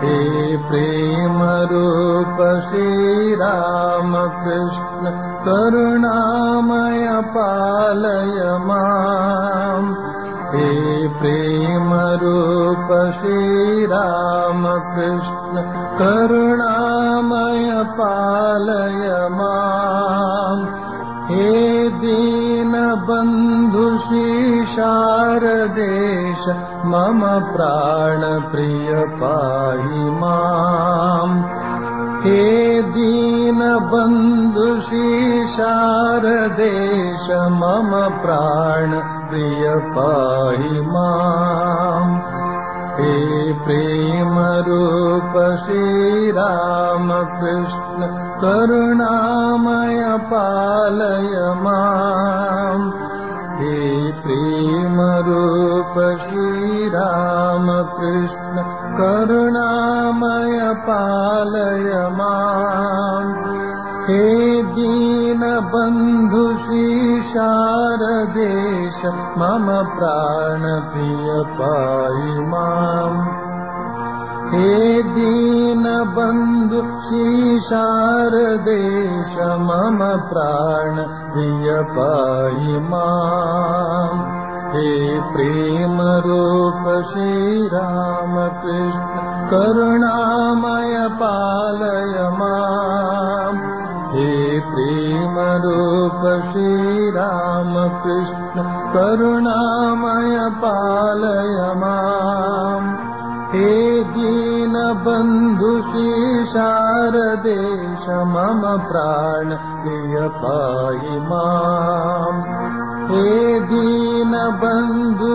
हे प्रेमरूप श्रीरामकृष्ण करुणामय पालय माम् हे प्रेमरूप श्रीरामकृष्ण करुणामय पालय माम् हे दीनबन्धु शारदेश मम प्राणप्रिय पाहि माम् हे दीनबन्धु शारदेश मम प्राणप्रिय पाहि माम् हे प्रेमरूप श्रीरामकृष्ण करुणामय पालय माम् हे प्रेमरूप श्रीरामकृष्ण करुणामय पालय माम् हे दीनबन्धु शारदेश मम प्राणप्रिय पाहि माम् हे दीनबन्धु शारदेश मम प्राणप्रिय पाहि माम् हे प्रेमरूप श्रीरामकृष्ण करुणामय पालय माम् हे प्रेमरूप श्रीरामकृष्ण करुणामय पालय माम् हे दीनबन्धु शारदेश मम प्राण प्रिय पाहि माम् हे दीनबन्धु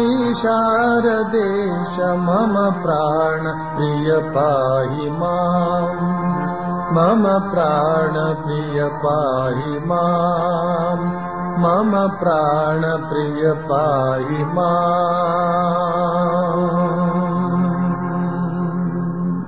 शारदेश मम प्राण प्रिय पाहि माम् मम प्राणप्रिय पाहि माम् मम प्राणप्रिय पाहि माम्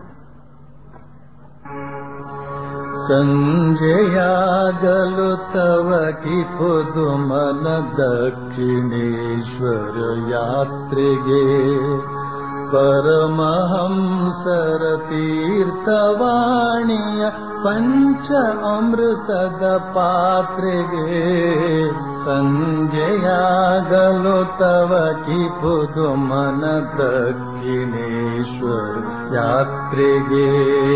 सञ्जयागलु तव कि पुदुमन दक्षिणेश्वर यात्रिगे परमहंसर तीर्थवाणीय पञ्च अमृतद पात्रिगे सञ्जयागलो तव कि पुदुमन दक्षिणेश्वर यात्रिगे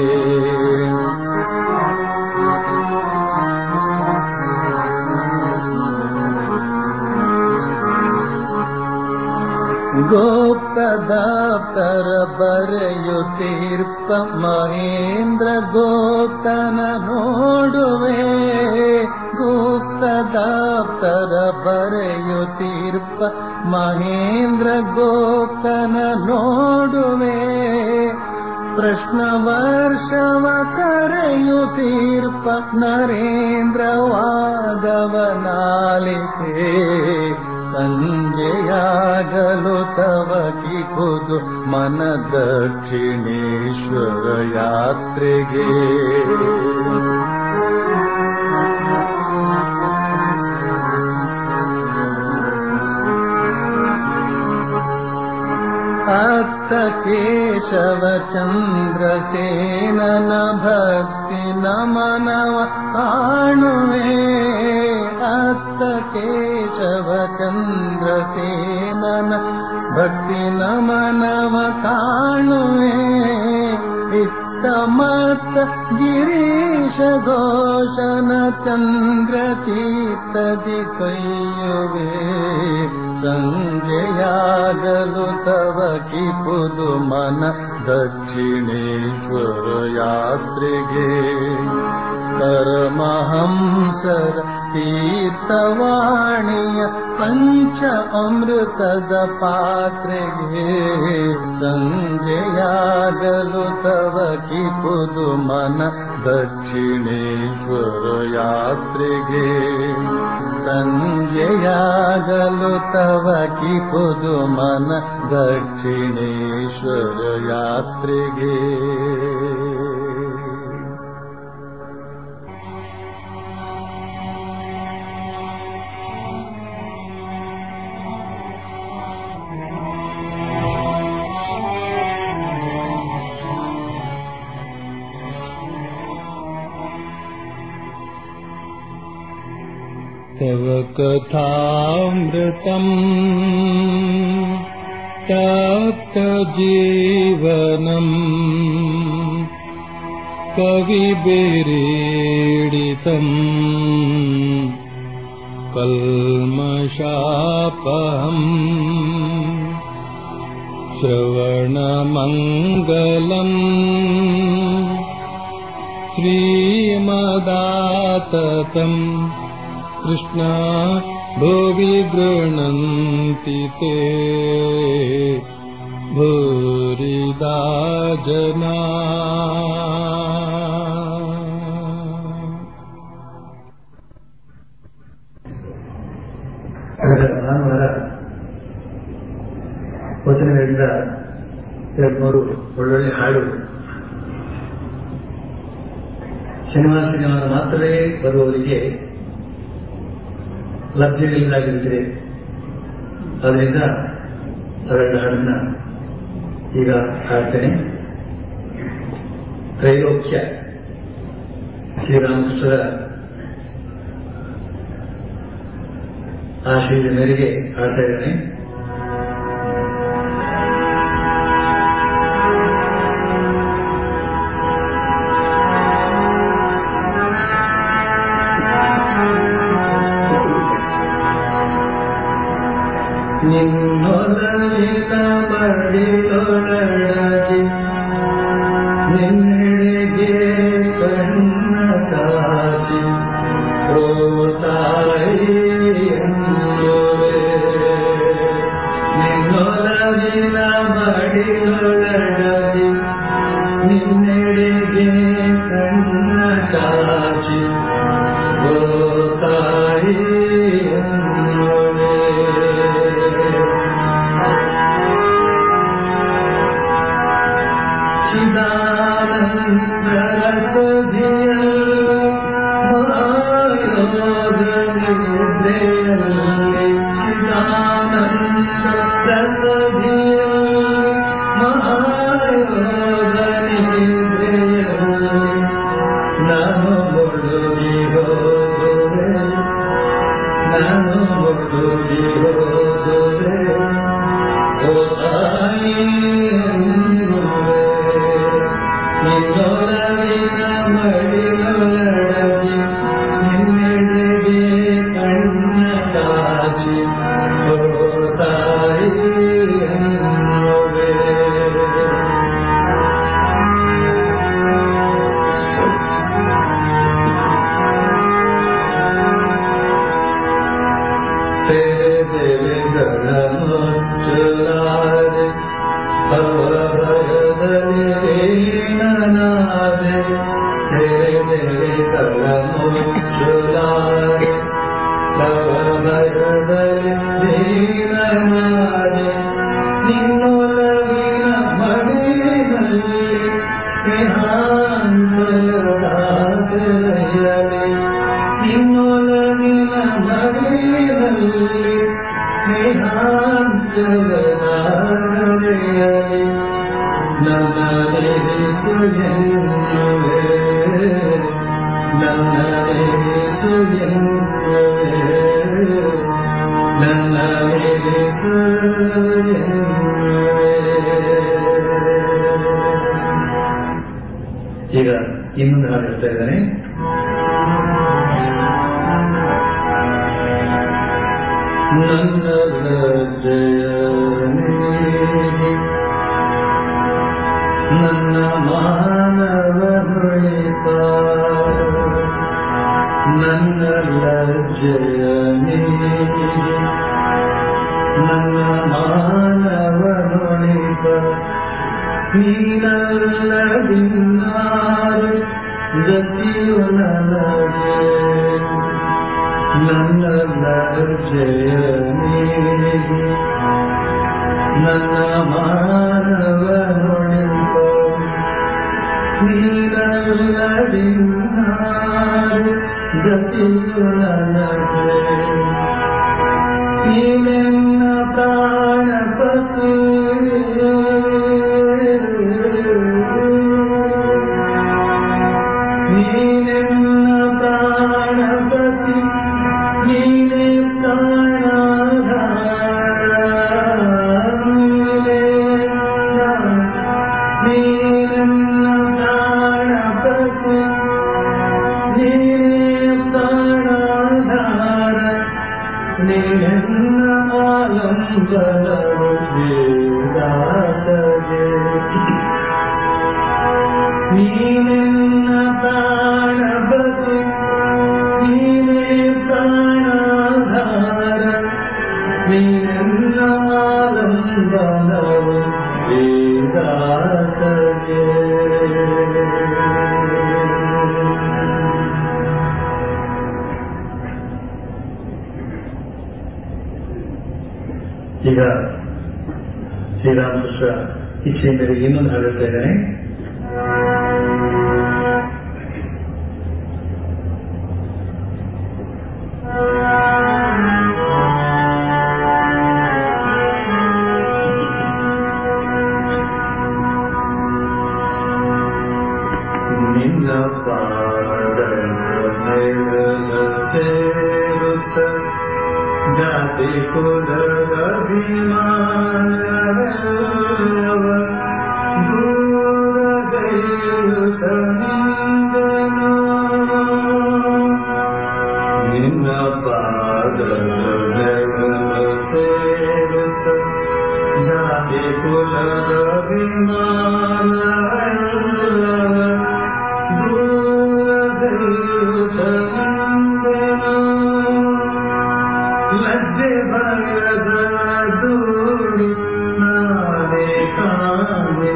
गोप्तदाप्तर बರೆಯುತ್ತೀರ್ಪ ಮಹೇಂದ್ರ ಗೋಪ್ತನ ನೋಡುವೆ ಗುಪ್ತದಾಪ್ತರ ಬರೆಯುತ್ತೀರ್ಪ ಮಹೇಂದ್ರ ಗೋಪ್ತನ ನೋಡುವೆ ಪ್ರಶ್ನ ವರ್ಷವ ಕರೆಯುತ್ತೀರ್ಪ ನರೇಂದ್ರ ವಾದವನಾಲಿಕೆ ಸಂಜೆಯಾಗಲು ತವ ಕಿಪುದು ಮನ ದಕ್ಷಿಣೇಶ್ವರ ಯಾತ್ರೆಗೆ ಅತ್ತ ಕೇಶವ ಚಂದ್ರಸೇನನ ಭಕ್ತಿ ನಮನವ ಕಾಣುವೆ ಅತ್ತ ಕೇಶವ ಚಂದ್ರಸೇನನ ಭಕ್ತಿ ನಮನವ ಕಾಣುವೆ ಇತ್ತ ಮತ್ತ ಗಿರೀಶ ಘೋಷನ ಚಂದ್ರ ಚೀತದಿ ಕೈಯುವೆ ಸಂಜೆಯಾಗಲು ತವ ಕಿಪುದು ಮನ ದಕ್ಷಿಣೇಶ್ವರ ಯಾತ್ರೆಗೆ ಪರಮಹಂಸರ ತೀರ್ಥವಾಣಿಯ ಪಂಚ ಅಮೃತದ ಪಾತ್ರೆಗೆ ಸಂಜೆಯಾಗಲು ತವ ಕಿಪುದು ಮನ ದಕ್ಷಿಣೇಶ್ವರ ಯಾತ್ರೆಗೆ ಸಂಜೆಯಾಗಲು ತವ ಕಿಪುದು ಮನ ದಕ್ಷಿಣೇಶ್ವರ ಯಾತ್ರೆಗೆ तव कथामृतम् तप्तजीवनम् कविभिरीडितम् कल्मषापहम् श्रवणमङ्गलम् श्रीमदाततम् कृष्णा भुवि गृह्णन्ति ते भूरिदा जना ಕಳೆದ ಭಾನುವಾರ ವಚನಗಳಿಂದ ಎರಡು ಮೂರು ಒಳ್ಳೊಳ್ಳೆ ಹಾಡು ಶನಿವಾರ ಶನಿವಾರ ಮಾತ್ರವೇ ಬರುವವರಿಗೆ ಲಭ್ಯವಿಲ್ಲದಾಗಿರುತ್ತದೆ ಅದರಿಂದ ಅವೆರಡು ಹಾಡನ್ನ ಈಗ ಹಾಡ್ತೇನೆ ತ್ರೈಲೋಕ್ಯ ಶ್ರೀರಾಮಕೃಷ್ಣರ ಆಶಯದ ಮೇರೆಗೆ ಹಾಡ್ತಾ ಇದ್ದೇನೆ ನಿನ್ನೊಲವಿನ ಮಡಿಲೊಳಗೆ ನಿನ್ನೆಡೆಗೆ ಕಣ್ಣ ಕಾಸಿ ರೋತಾಯಿ ಎಂದುವೆ. ನಿನ್ನೊಲವಿನ ಮಡಿಲೊಳಗೆ ನಿನ್ನೆಡೆಗೆ ಕಣ್ಣ ಕಾಸಿ ರೋತಾಯಿ ಎಂದುವೆ. ನಾನು ಮುಳುಗಿ ಹೋಗುವೆ ನಾನು ಮುಳುಗಿ ಹೋಗುವೆ ಓ ತಾಯಿ ಎಂದುವೆ. ನಿನ್ನೊಲವಿನ ಮಡಿಲೊಳಗೆ ನಿನ್ನೆಡೆಗೆ ಕಣ್ಣ ಕಾಚಿ ಓ ತಾಯಿ ಎಂದುವೆ. तेरे दिल गगन चुरारे भव भयदले नारे तेरे दिल गगन चुरारे भव भयदले ನಾರೆ ನಿನ್ನೊಲಗಿನ ಮಡಿಲಿನಲ್ಲಿ ಸ್ನೇಹಾಂತರಾಗಲಿ ನಿನ್ನೊಲಗಿನ ಮಡಿಲಿನಲ್ಲಿ ಸ್ನೇಹಾಂತರಾಗಲಿ ನನ್ನದೇ ತುಜನ್ನುವೆ ನನ್ನದೇ ತುಜನ್ನುವೆ ನನ್ನದೇ ತುಜನ್ನುವೆ ಈಗ ಇನ್ನೊಂದು ಹಾಡು ಹೇಳ್ತಾ ಇದ್ದಾನೆ ನನ್ನ ಲಜ್ಜೆಯ ನೀಗಿ ನನ್ನ ಮಾನವ ಹೊಳಿಪ ನನ್ನ ಲಜ್ಜೆಯ ನೀಗಿ ನನ್ನ ಮಾನವ ಹೊಳಿಪ ನೀನಲ್ಲದಿನ್ನಾರು ಗತಿಯು ನನಗೆ ನನ್ನ ಲಜ್ಜೆಯ ನೀಗಿ ನನ್ನ ಮಾನವ ಹೊಳಿಪ ನೀನಲ್ಲದಿನ್ನಾರು ಗತಿಯು ನನಗೆ ನೀನೆನ್ನ ಪ್ರಾಣಪತಿ ನೀನೆನ್ನ ಪ್ರಾಣಪತಿ ನೀ ನೀರನ್ನ ಪ್ರಾಣಪತಿ ನೀರೇ ಪ್ರಾಣಾಧಾರ ನೀರನ್ನ ಆಲಂಬನವು ವೇದಾತಗೆ ನೀನೆನ್ನ ಪ್ರಾಣಪತಿ ನೀನೇ ಪ್ರಾಣಾಧಾರ ನೀನೆನ್ನ ಆಲಂಬನವು ವೇದಾತಗೆ ಈಗ ಶ್ರೀರಾಮಕೃಷ್ಣ ಇಚ್ಛೆ ಮೇರೆಗೆ ಇನ್ನೊಂದು ಹೇಳುತ್ತಾ ಇದ್ದೇನೆ ನಿನ್ನ ಪಾದ ಸೇರುತ್ತ ಜಾತಿ ಕುಲದ ಅಭಿಮಾನವೆಲ್ಲವ ದೂರ ಗೈಯುತ್ತ ನಿಂದನು ನಿನ್ನ ಪಾದ ಸೇರುತ್ತ ಜಾತಿ ಕುಲದ ಅಭಿಮಾನವೆಲ್ಲವ ದೂರ ಗೈಯುತ್ತ ನಿಂದನು ಲಜ್ಜೆ ಭಯದ ದೂಡಿ ನಾನೇ ಕಾಣೆ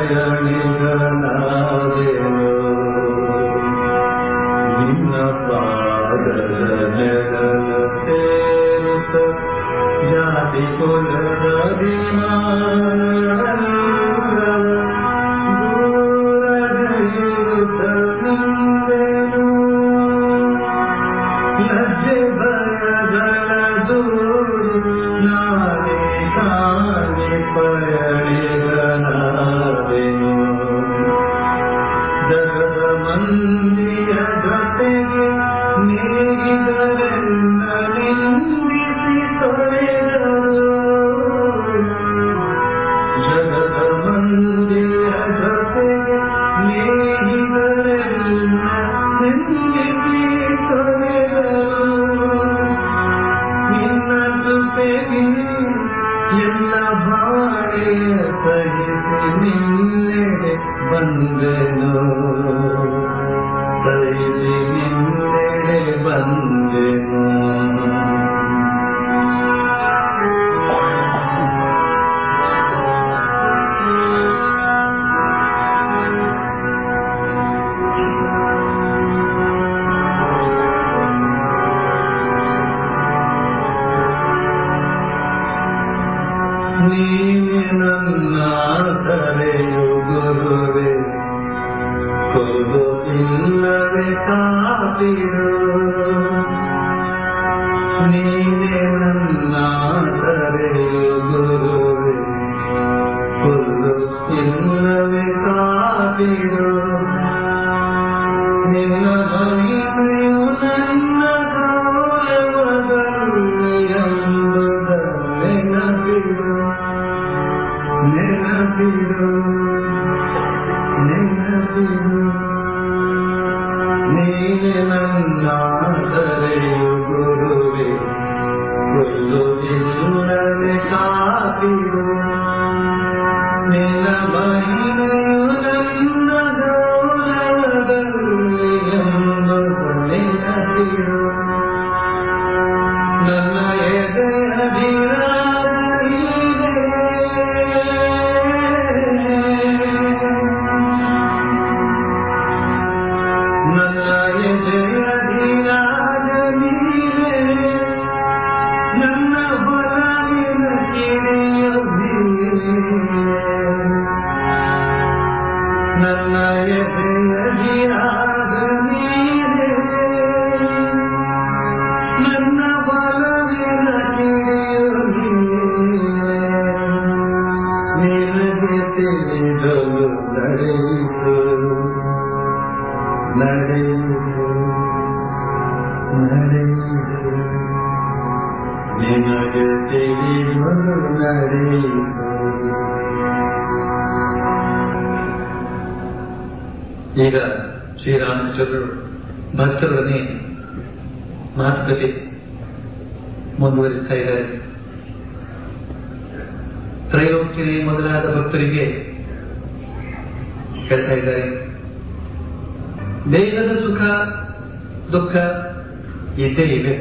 ಪಯಣಿಗಳಾದೆನು ನಿನ್ನ ಪಾದದ ನೆರಳ ಸೇರುತ್ತ ಜಾತಿ ಕುಲದ ಲಜ್ಜೆ ಭಯಗಳ ದೂಡಿ ನಾನೇ ಕಾಣೆ ಪಯಣಿಗಳಾದೆನು ಜಗದ ಮಂದಿಯ ಜೊತೆಗೆ ನೀಗಿದರೆನ್ನ ನಿಂದಿಸಿ ತೊರೆದರು ಜಗದ ಮಂದಿಯ ಜೊತೆಗೆ ನೀಗಿದರೆನ್ನ ನಿಂದಿಸಿ ತೊರೆದರು ನಿನ್ನ ಜೊತೆಗೆ ಎಲ್ಲ ಬಾಳೆಯ ಸಹಿಸಿ ನಿನ್ನೆಡೆ ಬಂದೆನು ಸಹಿಸಿ ನಿನ್ನೆಡೆ ಬಂದೆನು ನೀನೆ ನನ್ನ ಕರೆಯು ಗುರುವೆ ಕೊಲು ಇಲ್ಲವೇ ಕಾದಿರು ನೀನೆ ನನ್ನ ಕರೆಯು ಗುರುವೆ ಕೊಲು ಇಲ್ಲವೇ ಕಾದಿರು ನಿನ್ನ ಮಹಿಮೆಯು ನನ್ನ ಗೌರವದಲ್ಲಿ ಎಂಬುದ ನೆನಪಿರು ನೆನಪಿರು ನೆನಪಿರು ನೀನೆ ನನ್ನ ಕರೆಯು ಗುರುವೆ ಕೊಲ್ಲು ಇಲ್ಲವೇ ಕಾದಿರು ನಿನ್ನ ಮಹಿಮೆಯು ನನ್ನ ಗೌರವದಲ್ಲಿ ಎಂಬುದು ನೆನಪಿರು ನನ್ನ ಎದೆಯ ನನ್ನ ಎದೆಯ ಧೀರಾಜ ನೀನೆ ನನ್ನ ಬಲವಿನ ಕಿರಿಯ ನನ್ನ ಎದೆಯ ಧೀರಾಜ ನೀನೆ ನನ್ನ ಬಲವಿನ ಕಿರಿಯು ನಿನಗೆ ತಿಳಿದಲು ನಡೆಯಿಸು ನಡೆಯಿಸು ನಡೆಯಿಸು ನಿನಗೆ ತಿಳಿದಲು ನಡೆಯಿಸು ಈಗ ಶ್ರೀರಾಮಚಂದ್ರರು ಭಕ್ತರೊಡನೆ ಮಾತುಕತೆ ಮುಂದುವರಿಸ್ತಾ ಇದ್ದಾರೆ ತ್ರೈಲೋಕ್ಯನೇ ಮೊದಲಾದ ಭಕ್ತರಿಗೆ ಹೇಳ್ತಾ ಇದ್ದಾರೆ ದೇಹದ ಸುಖ ದುಃಖ ಇದ್ದೇ ಇವೆ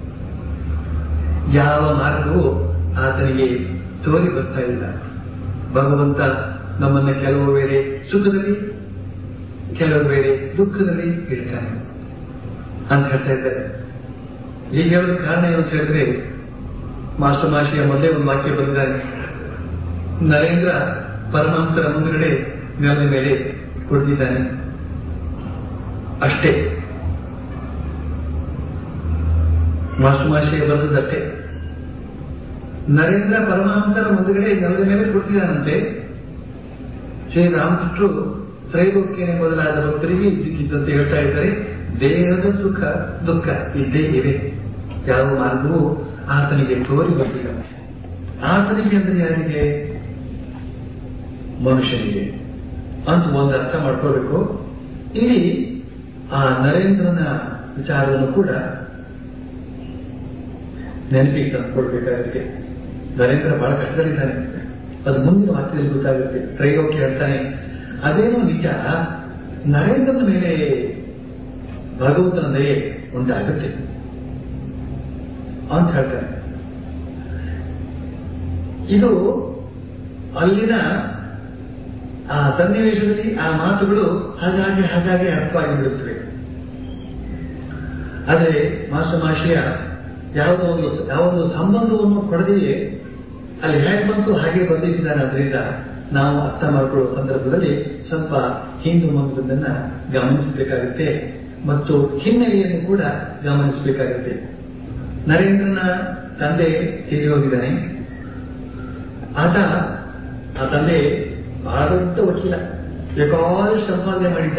ಯಾವ ಮಾರ್ಗವೂ ಆತನಿಗೆ ತೋರಿ ಬರ್ತಾ ಇಲ್ಲ ಭಗವಂತ ನಮ್ಮನ್ನ ಕೆಲವು ವೇಳೆ ಸುಖದಲ್ಲಿ ಕೆಲವು ವೇಳೆ ದುಃಖದಲ್ಲಿ ಇಡ್ತಾನೆ ಅಂತ ಹೇಳ್ತಾ ಇದ್ದಾರೆ ಈಗ ಹೇಳೋದ ಕಾರಣ ಏನು ಅಂತ ಹೇಳಿದ್ರೆ ಮಾಸ್ಟರ್ ಮಾಷಿಯ ಮೊದಲೇ ಒಂದು ವಾಕ್ಯ ಬಂದಿದ್ದಾನೆ ನರೇಂದ್ರ ಪರಮಹಂಸರ ಮುಂದುಗಡೆ ನೆಲದ ಮೇಲೆ ಕುಳಿತಿದ್ದಾನೆ ಅಷ್ಟೇ ಮಾಸ್ಟರ್ ಮಾಷಿಯ ಬಂದದ್ದಷ್ಟೇ ನರೇಂದ್ರ ಪರಮಹಂಸರ ಮುಂದುಗಡೆ ನೆಲದ ಮೇಲೆ ಕುಳಿತಿದ್ದಾನಂತೆ ಶ್ರೀರಾಮಕೃಷ್ಣರು ತ್ರೈಲೋಕ್ಯನೇ ಮೊದಲಾದ ಭಕ್ತರಿಗೆ ಇದ್ದಕ್ಕಿದ್ದಂತೆ ಹೇಳ್ತಾ ಇದ್ದಾರೆ ದೇಹದ ಸುಖ ದುಃಖ ಇದ್ದೇ ಇವೆ ಯಾವ ಮಾರ್ಗವೂ ಆತನಿಗೆ ತೋರಿ ಬಂದಿಲ್ಲ ಆತನಿಗೆ ಅಂದ್ರೆ ಯಾರಿಗೆ ಮನುಷ್ಯನಿಗೆ ಅಂತ ಒಂದು ಅರ್ಥ ಮಾಡ್ಕೋಬೇಕು ಇಲ್ಲಿ ಆ ನರೇಂದ್ರನ ವಿಚಾರವನ್ನು ಕೂಡ ನೆನಪಿಗೆ ತಂದುಕೊಳ್ಬೇಕಾಗುತ್ತೆ ನರೇಂದ್ರ ಬಹಳ ಕಷ್ಟದಲ್ಲಿದ್ದಾನೆ ಅದು ಮುಂದಿನ ವಾಕ್ಯದಲ್ಲಿ ಗೊತ್ತಾಗುತ್ತೆ ತ್ರೈಲೋಕ್ಯ ಹೇಳ್ತಾನೆ ಅದೇನೋ ನಿಜ ನರೇಂದ್ರನ ಮೇಲೆ ಭಗವಂತನ ದಯೆ ಉಂಟಾಗುತ್ತೆ ಅಂತ ಹೇಳ್ತಾರೆ ಇದು ಅಲ್ಲಿನ ಆ ಸನ್ನಿವೇಶದಲ್ಲಿ ಆ ಮಾತುಗಳು ಹಾಗಾಗಿ ಹಾಗಾಗಿ ಅರ್ಥವಾಗಿ ಬಿಡುತ್ತವೆ ಆದರೆ ಮಾಸಮಾಶಿಯ ಯಾವುದೋ ಒಂದು ಯಾವುದೋ ಸಂಬಂಧವನ್ನು ಕೊಡದೆಯೇ ಅಲ್ಲಿ ಹೇಗೆ ಬಂತು ಹಾಗೆ ಬಂದಿದ್ದಾನೆ ಅದರಿಂದ ನಾವು ಅರ್ಥ ಮಾಡಿಕೊಳ್ಳುವ ಸಂದರ್ಭದಲ್ಲಿ ಸ್ವಲ್ಪ ಹಿಂದು ಮುಂದನ್ನ ಗಮನಿಸಬೇಕಾಗುತ್ತೆ ಮತ್ತು ಹಿನ್ನೆಲೆಯನ್ನು ಕೂಡ ಗಮನಿಸಬೇಕಾಗುತ್ತೆ ನರೇಂದ್ರನ ತಂದೆ ತೀರಿ ಹೋಗಿದ್ದಾನೆ ಆತ ಆ ತಂದೆ ಬಹಳ ದೊಡ್ಡ ವಕೀಲ ಬೇಕಾದ ಸಂಪಾದನೆ ಮಾಡಿದ್ದ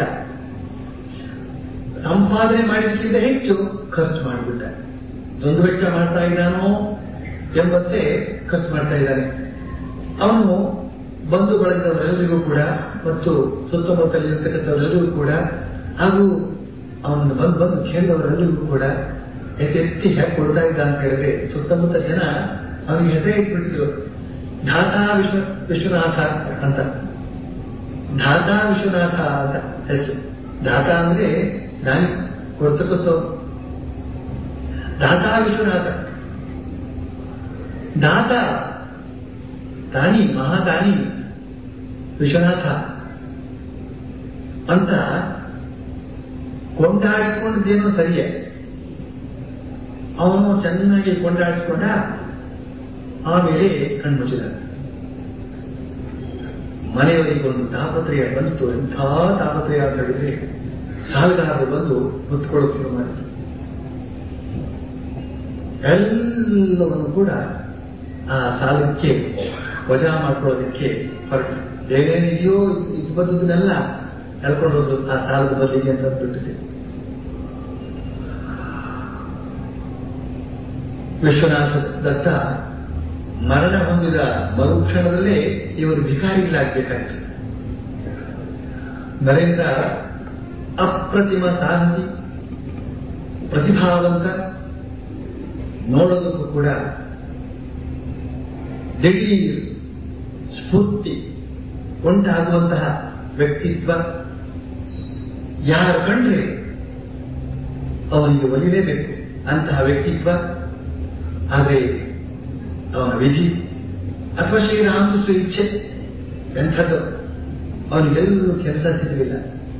ಸಂಪಾದನೆ ಮಾಡಿದ್ದಕ್ಕಿಂತ ಹೆಚ್ಚು ಖರ್ಚು ಮಾಡಿಬಿಟ್ಟ ಒಂದು ವೆಚ್ಚ ಮಾಡ್ತಾ ಇದ್ದಾನೋ ಎಂಬಂತೆ ಖರ್ಚು ಮಾಡ್ತಾ ಇದ್ದಾನೆ ಅವನು ಬಂಧು ಬಳಗದವರೆಲ್ಲರಿಗೂ ಕೂಡ ಮತ್ತು ಸುತ್ತಮುತ್ತಲಿರ್ತಕ್ಕಂಥವರೆಲ್ಲರಿಗೂ ಕೂಡ ಹಾಗೂ ಅವನನ್ನು ಬಂದು ಬಂದು ಕೇಳಿದವರೆಲ್ಲರಿಗೂ ಕೂಡ ಎತ್ತೆತ್ತಿ ಹೇಗೆ ಕೊಡ್ತಾ ಇದ್ದ ಅಂತ ಹೇಳಿದ್ರೆ ಸುತ್ತಮುತ್ತ ಜನ ಅವನಿಗೆ ಹೆಸರೇ ಇಟ್ಬಿಟ್ಟಿದ್ರು ಧಾತಾ ವಿಶ್ವ ವಿಶ್ವನಾಥ ಅಂತ ಧಾತಾ ವಿಶ್ವನಾಥ ಅಂತ ಹೆಸರು ಧಾತಾ ಅಂದ್ರೆ ದಾನಿ ಕೊಡ್ತಕ್ಕಂಥ ದಾತಾ ವಿಶ್ವನಾಥ ದಾತ ದಾನಿ ಮಹಾದಾನಿ ವಿಶ್ವನಾಥ ಅಂತ ಕೊಂಡಾಡಿಸ್ಕೊಂಡಿದ್ದೇನೋ ಸರಿಯೇ ಅವನು ಚೆನ್ನಾಗಿ ಕೊಂಡಾಡಿಸ್ಕೊಂಡ ಆಮೇಲೆ ಕಣ್ಮುಚ್ಚಿದ ಮನೆಯವರಿಗೊಂದು ತಾಪತ್ರಯ ಬಂತು ಎಂಥ ತಾಪತ್ರಯ ಅಂತ ಹೇಳಿದ್ರೆ ಸಾಲಗಾರರು ಬಂದು ಹೊತ್ಕೊಳ್ಳೋಕೆ ಶುರು ಮಾಡಿದ್ರು ಎಲ್ಲವನ್ನು ಕೂಡ ಆ ಸಾಲಕ್ಕೆ ವಜಾ ಮಾಡ್ಕೊಳ್ಳೋದಕ್ಕೆ ಹೊರಟು ಏನೇನಿದೆಯೋ ಇದು ಬಂದದನ್ನೆಲ್ಲ ಎಳ್ಕೊಂಡು ಹೋದ್ರು ಆ ಸಾಲದ ಬದಲಿಗೆ ಅಂತ ಬಿಟ್ಟಿದೆ ವಿಶ್ವನಾಥ ದತ್ತ ಮರಣ ಹೊಂದಿದ ಮರುಕ್ಷಣದಲ್ಲೇ ಇವರು ಭಿಕಾರಿಗಳಾಗಬೇಕಾಯಿತು ನರೇಂದ್ರ ಅಪ್ರತಿಮ ಸಾಹಸಿ ಪ್ರತಿಭಾವಂತ ನೋಡೋದಕ್ಕೂ ಕೂಡ ದಿಢೀರ್ ಸ್ಫೂರ್ತಿ ಉಂಟಾಗುವಂತಹ ವ್ಯಕ್ತಿತ್ವ ಯಾರು ಕಂಡ್ರೆ ಅವನಿಗೆ ಒಲಿಲೇಬೇಕು ಅಂತಹ ವ್ಯಕ್ತಿತ್ವ ಆದರೆ ಅವನ ವಿಧಿ ಅಥವಾ ಶ್ರೀರಾಮಕೃಷ್ಣ ಇಚ್ಛೆ ಎಂಥದ್ದು ಅವನಿಗೆಲ್ಲೂ ಕೆಲಸ ಸಿಗಲಿಲ್ಲ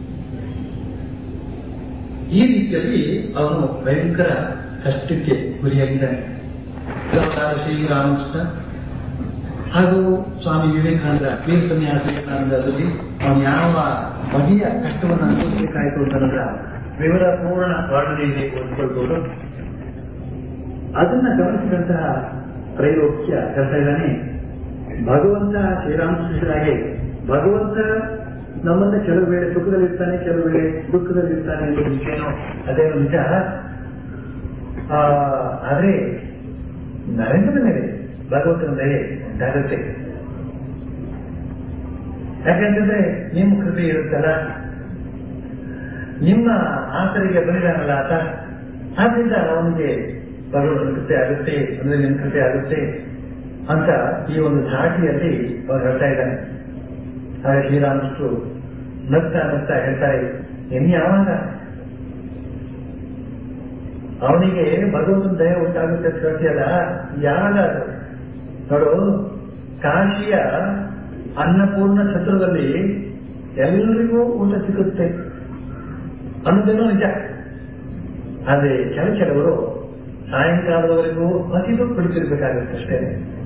ಈ ರೀತಿಯಲ್ಲಿ ಅವನು ಭಯಂಕರ ಕಷ್ಟಕ್ಕೆ ಗುರಿಯಾಗಿದ್ದಾನೆ ಅವತಾರ ಶ್ರೀರಾಮಕೃಷ್ಣ ಹಾಗೂ ಸ್ವಾಮಿ ವಿವೇಕಾನಂದ ವೀರ ಸನ್ಯಾಸ ವಿವೇಕಾನಂದರಲ್ಲಿ ಅವನು ಯಾವ ಬಗೆಯ ಕಷ್ಟವನ್ನು ಅನುಭವಿಸಬೇಕಾಯಿತು ಅಂತಂದ್ರ ವಿವರ ಪೂರ್ಣ ವರ್ಣನೆಯಲ್ಲಿ ಓದಿಕೊಳ್ಬಹುದು ಅದನ್ನ ಗಮನಿಸಿದಂತಹ ತ್ರೈಲೋಕ್ಯ ಹೇಳ್ತಾ ಇದ್ದಾನೆ ಭಗವಂತ ಶ್ರೀರಾಮಕೃಷ್ಣರಾಗೆ ಭಗವಂತ ನಮ್ಮನ್ನ ಕೆಲವು ವೇಳೆ ಸುಖದಲ್ಲಿರ್ತಾನೆ ಕೆಲವು ವೇಳೆ ದುಃಖದಲ್ಲಿರ್ತಾನೆ ಎಂಬ ವಿಷಯನೋ ಅದೇ ನಿಜ ಆ, ಆದ್ರೆ ನರೇಂದ್ರನ ಮೇಲೆ ಭಗವಂತನ ದಯೆ ಉಂಟಾಗುತ್ತೆ ಯಾಕಂತಂದ್ರೆ ನಿಮ್ಮ ಕೃಪೆ ಇರುತ್ತಲ್ಲ ನಿಮ್ಮ ಆಸರಿಗೆ ಬಲಿದಾನಲ್ಲ ಆತ ಆದ್ರಿಂದ ಅವನಿಗೆ ಭಗವಂತನ ಕೃಪೆ ಆಗುತ್ತೆ ಅಂದ್ರೆ ನಿನ್ನ ಕೃಪೆ ಆಗುತ್ತೆ ಅಂತ ಈ ಒಂದು ಧಾಟಿಯಲ್ಲಿ ಅವ್ರು ಹೇಳ್ತಾ ಇದ್ದಾನೆ ಆಗ ಶ್ರೀರಾಮಕೃಷ್ಣರು ನಗ್ತಾ ನಗ್ತಾ ಹೇಳ್ತಾರೆ ಇನ್ನು ಯಾವಾಗ ಅವನಿಗೆ ಭಗವಂತನ ದಯ ಉಂಟಾಗುತ್ತೆ ಅಂತ ಹೇಳ್ತೀಯಲ್ಲ ಯಾವಾಗ ಅದು ನೋಡು ಕಾಶಿಯ ಅನ್ನಪೂರ್ಣ ಛತ್ರದಲ್ಲಿ ಎಲ್ರಿಗೂ ಊಟ ಸಿಗುತ್ತೆ ಅನ್ನೋದೇನೋ ನಿಜ ಆದ್ರೆ ಕೆಲ ಕೆಲವರು ಸಾಯಂಕಾಲದವರೆಗೂ ಹಸಿದು ಕುಳಿತಿರ್ಬೇಕಾಗುತ್ತೆ ಅಷ್ಟೇ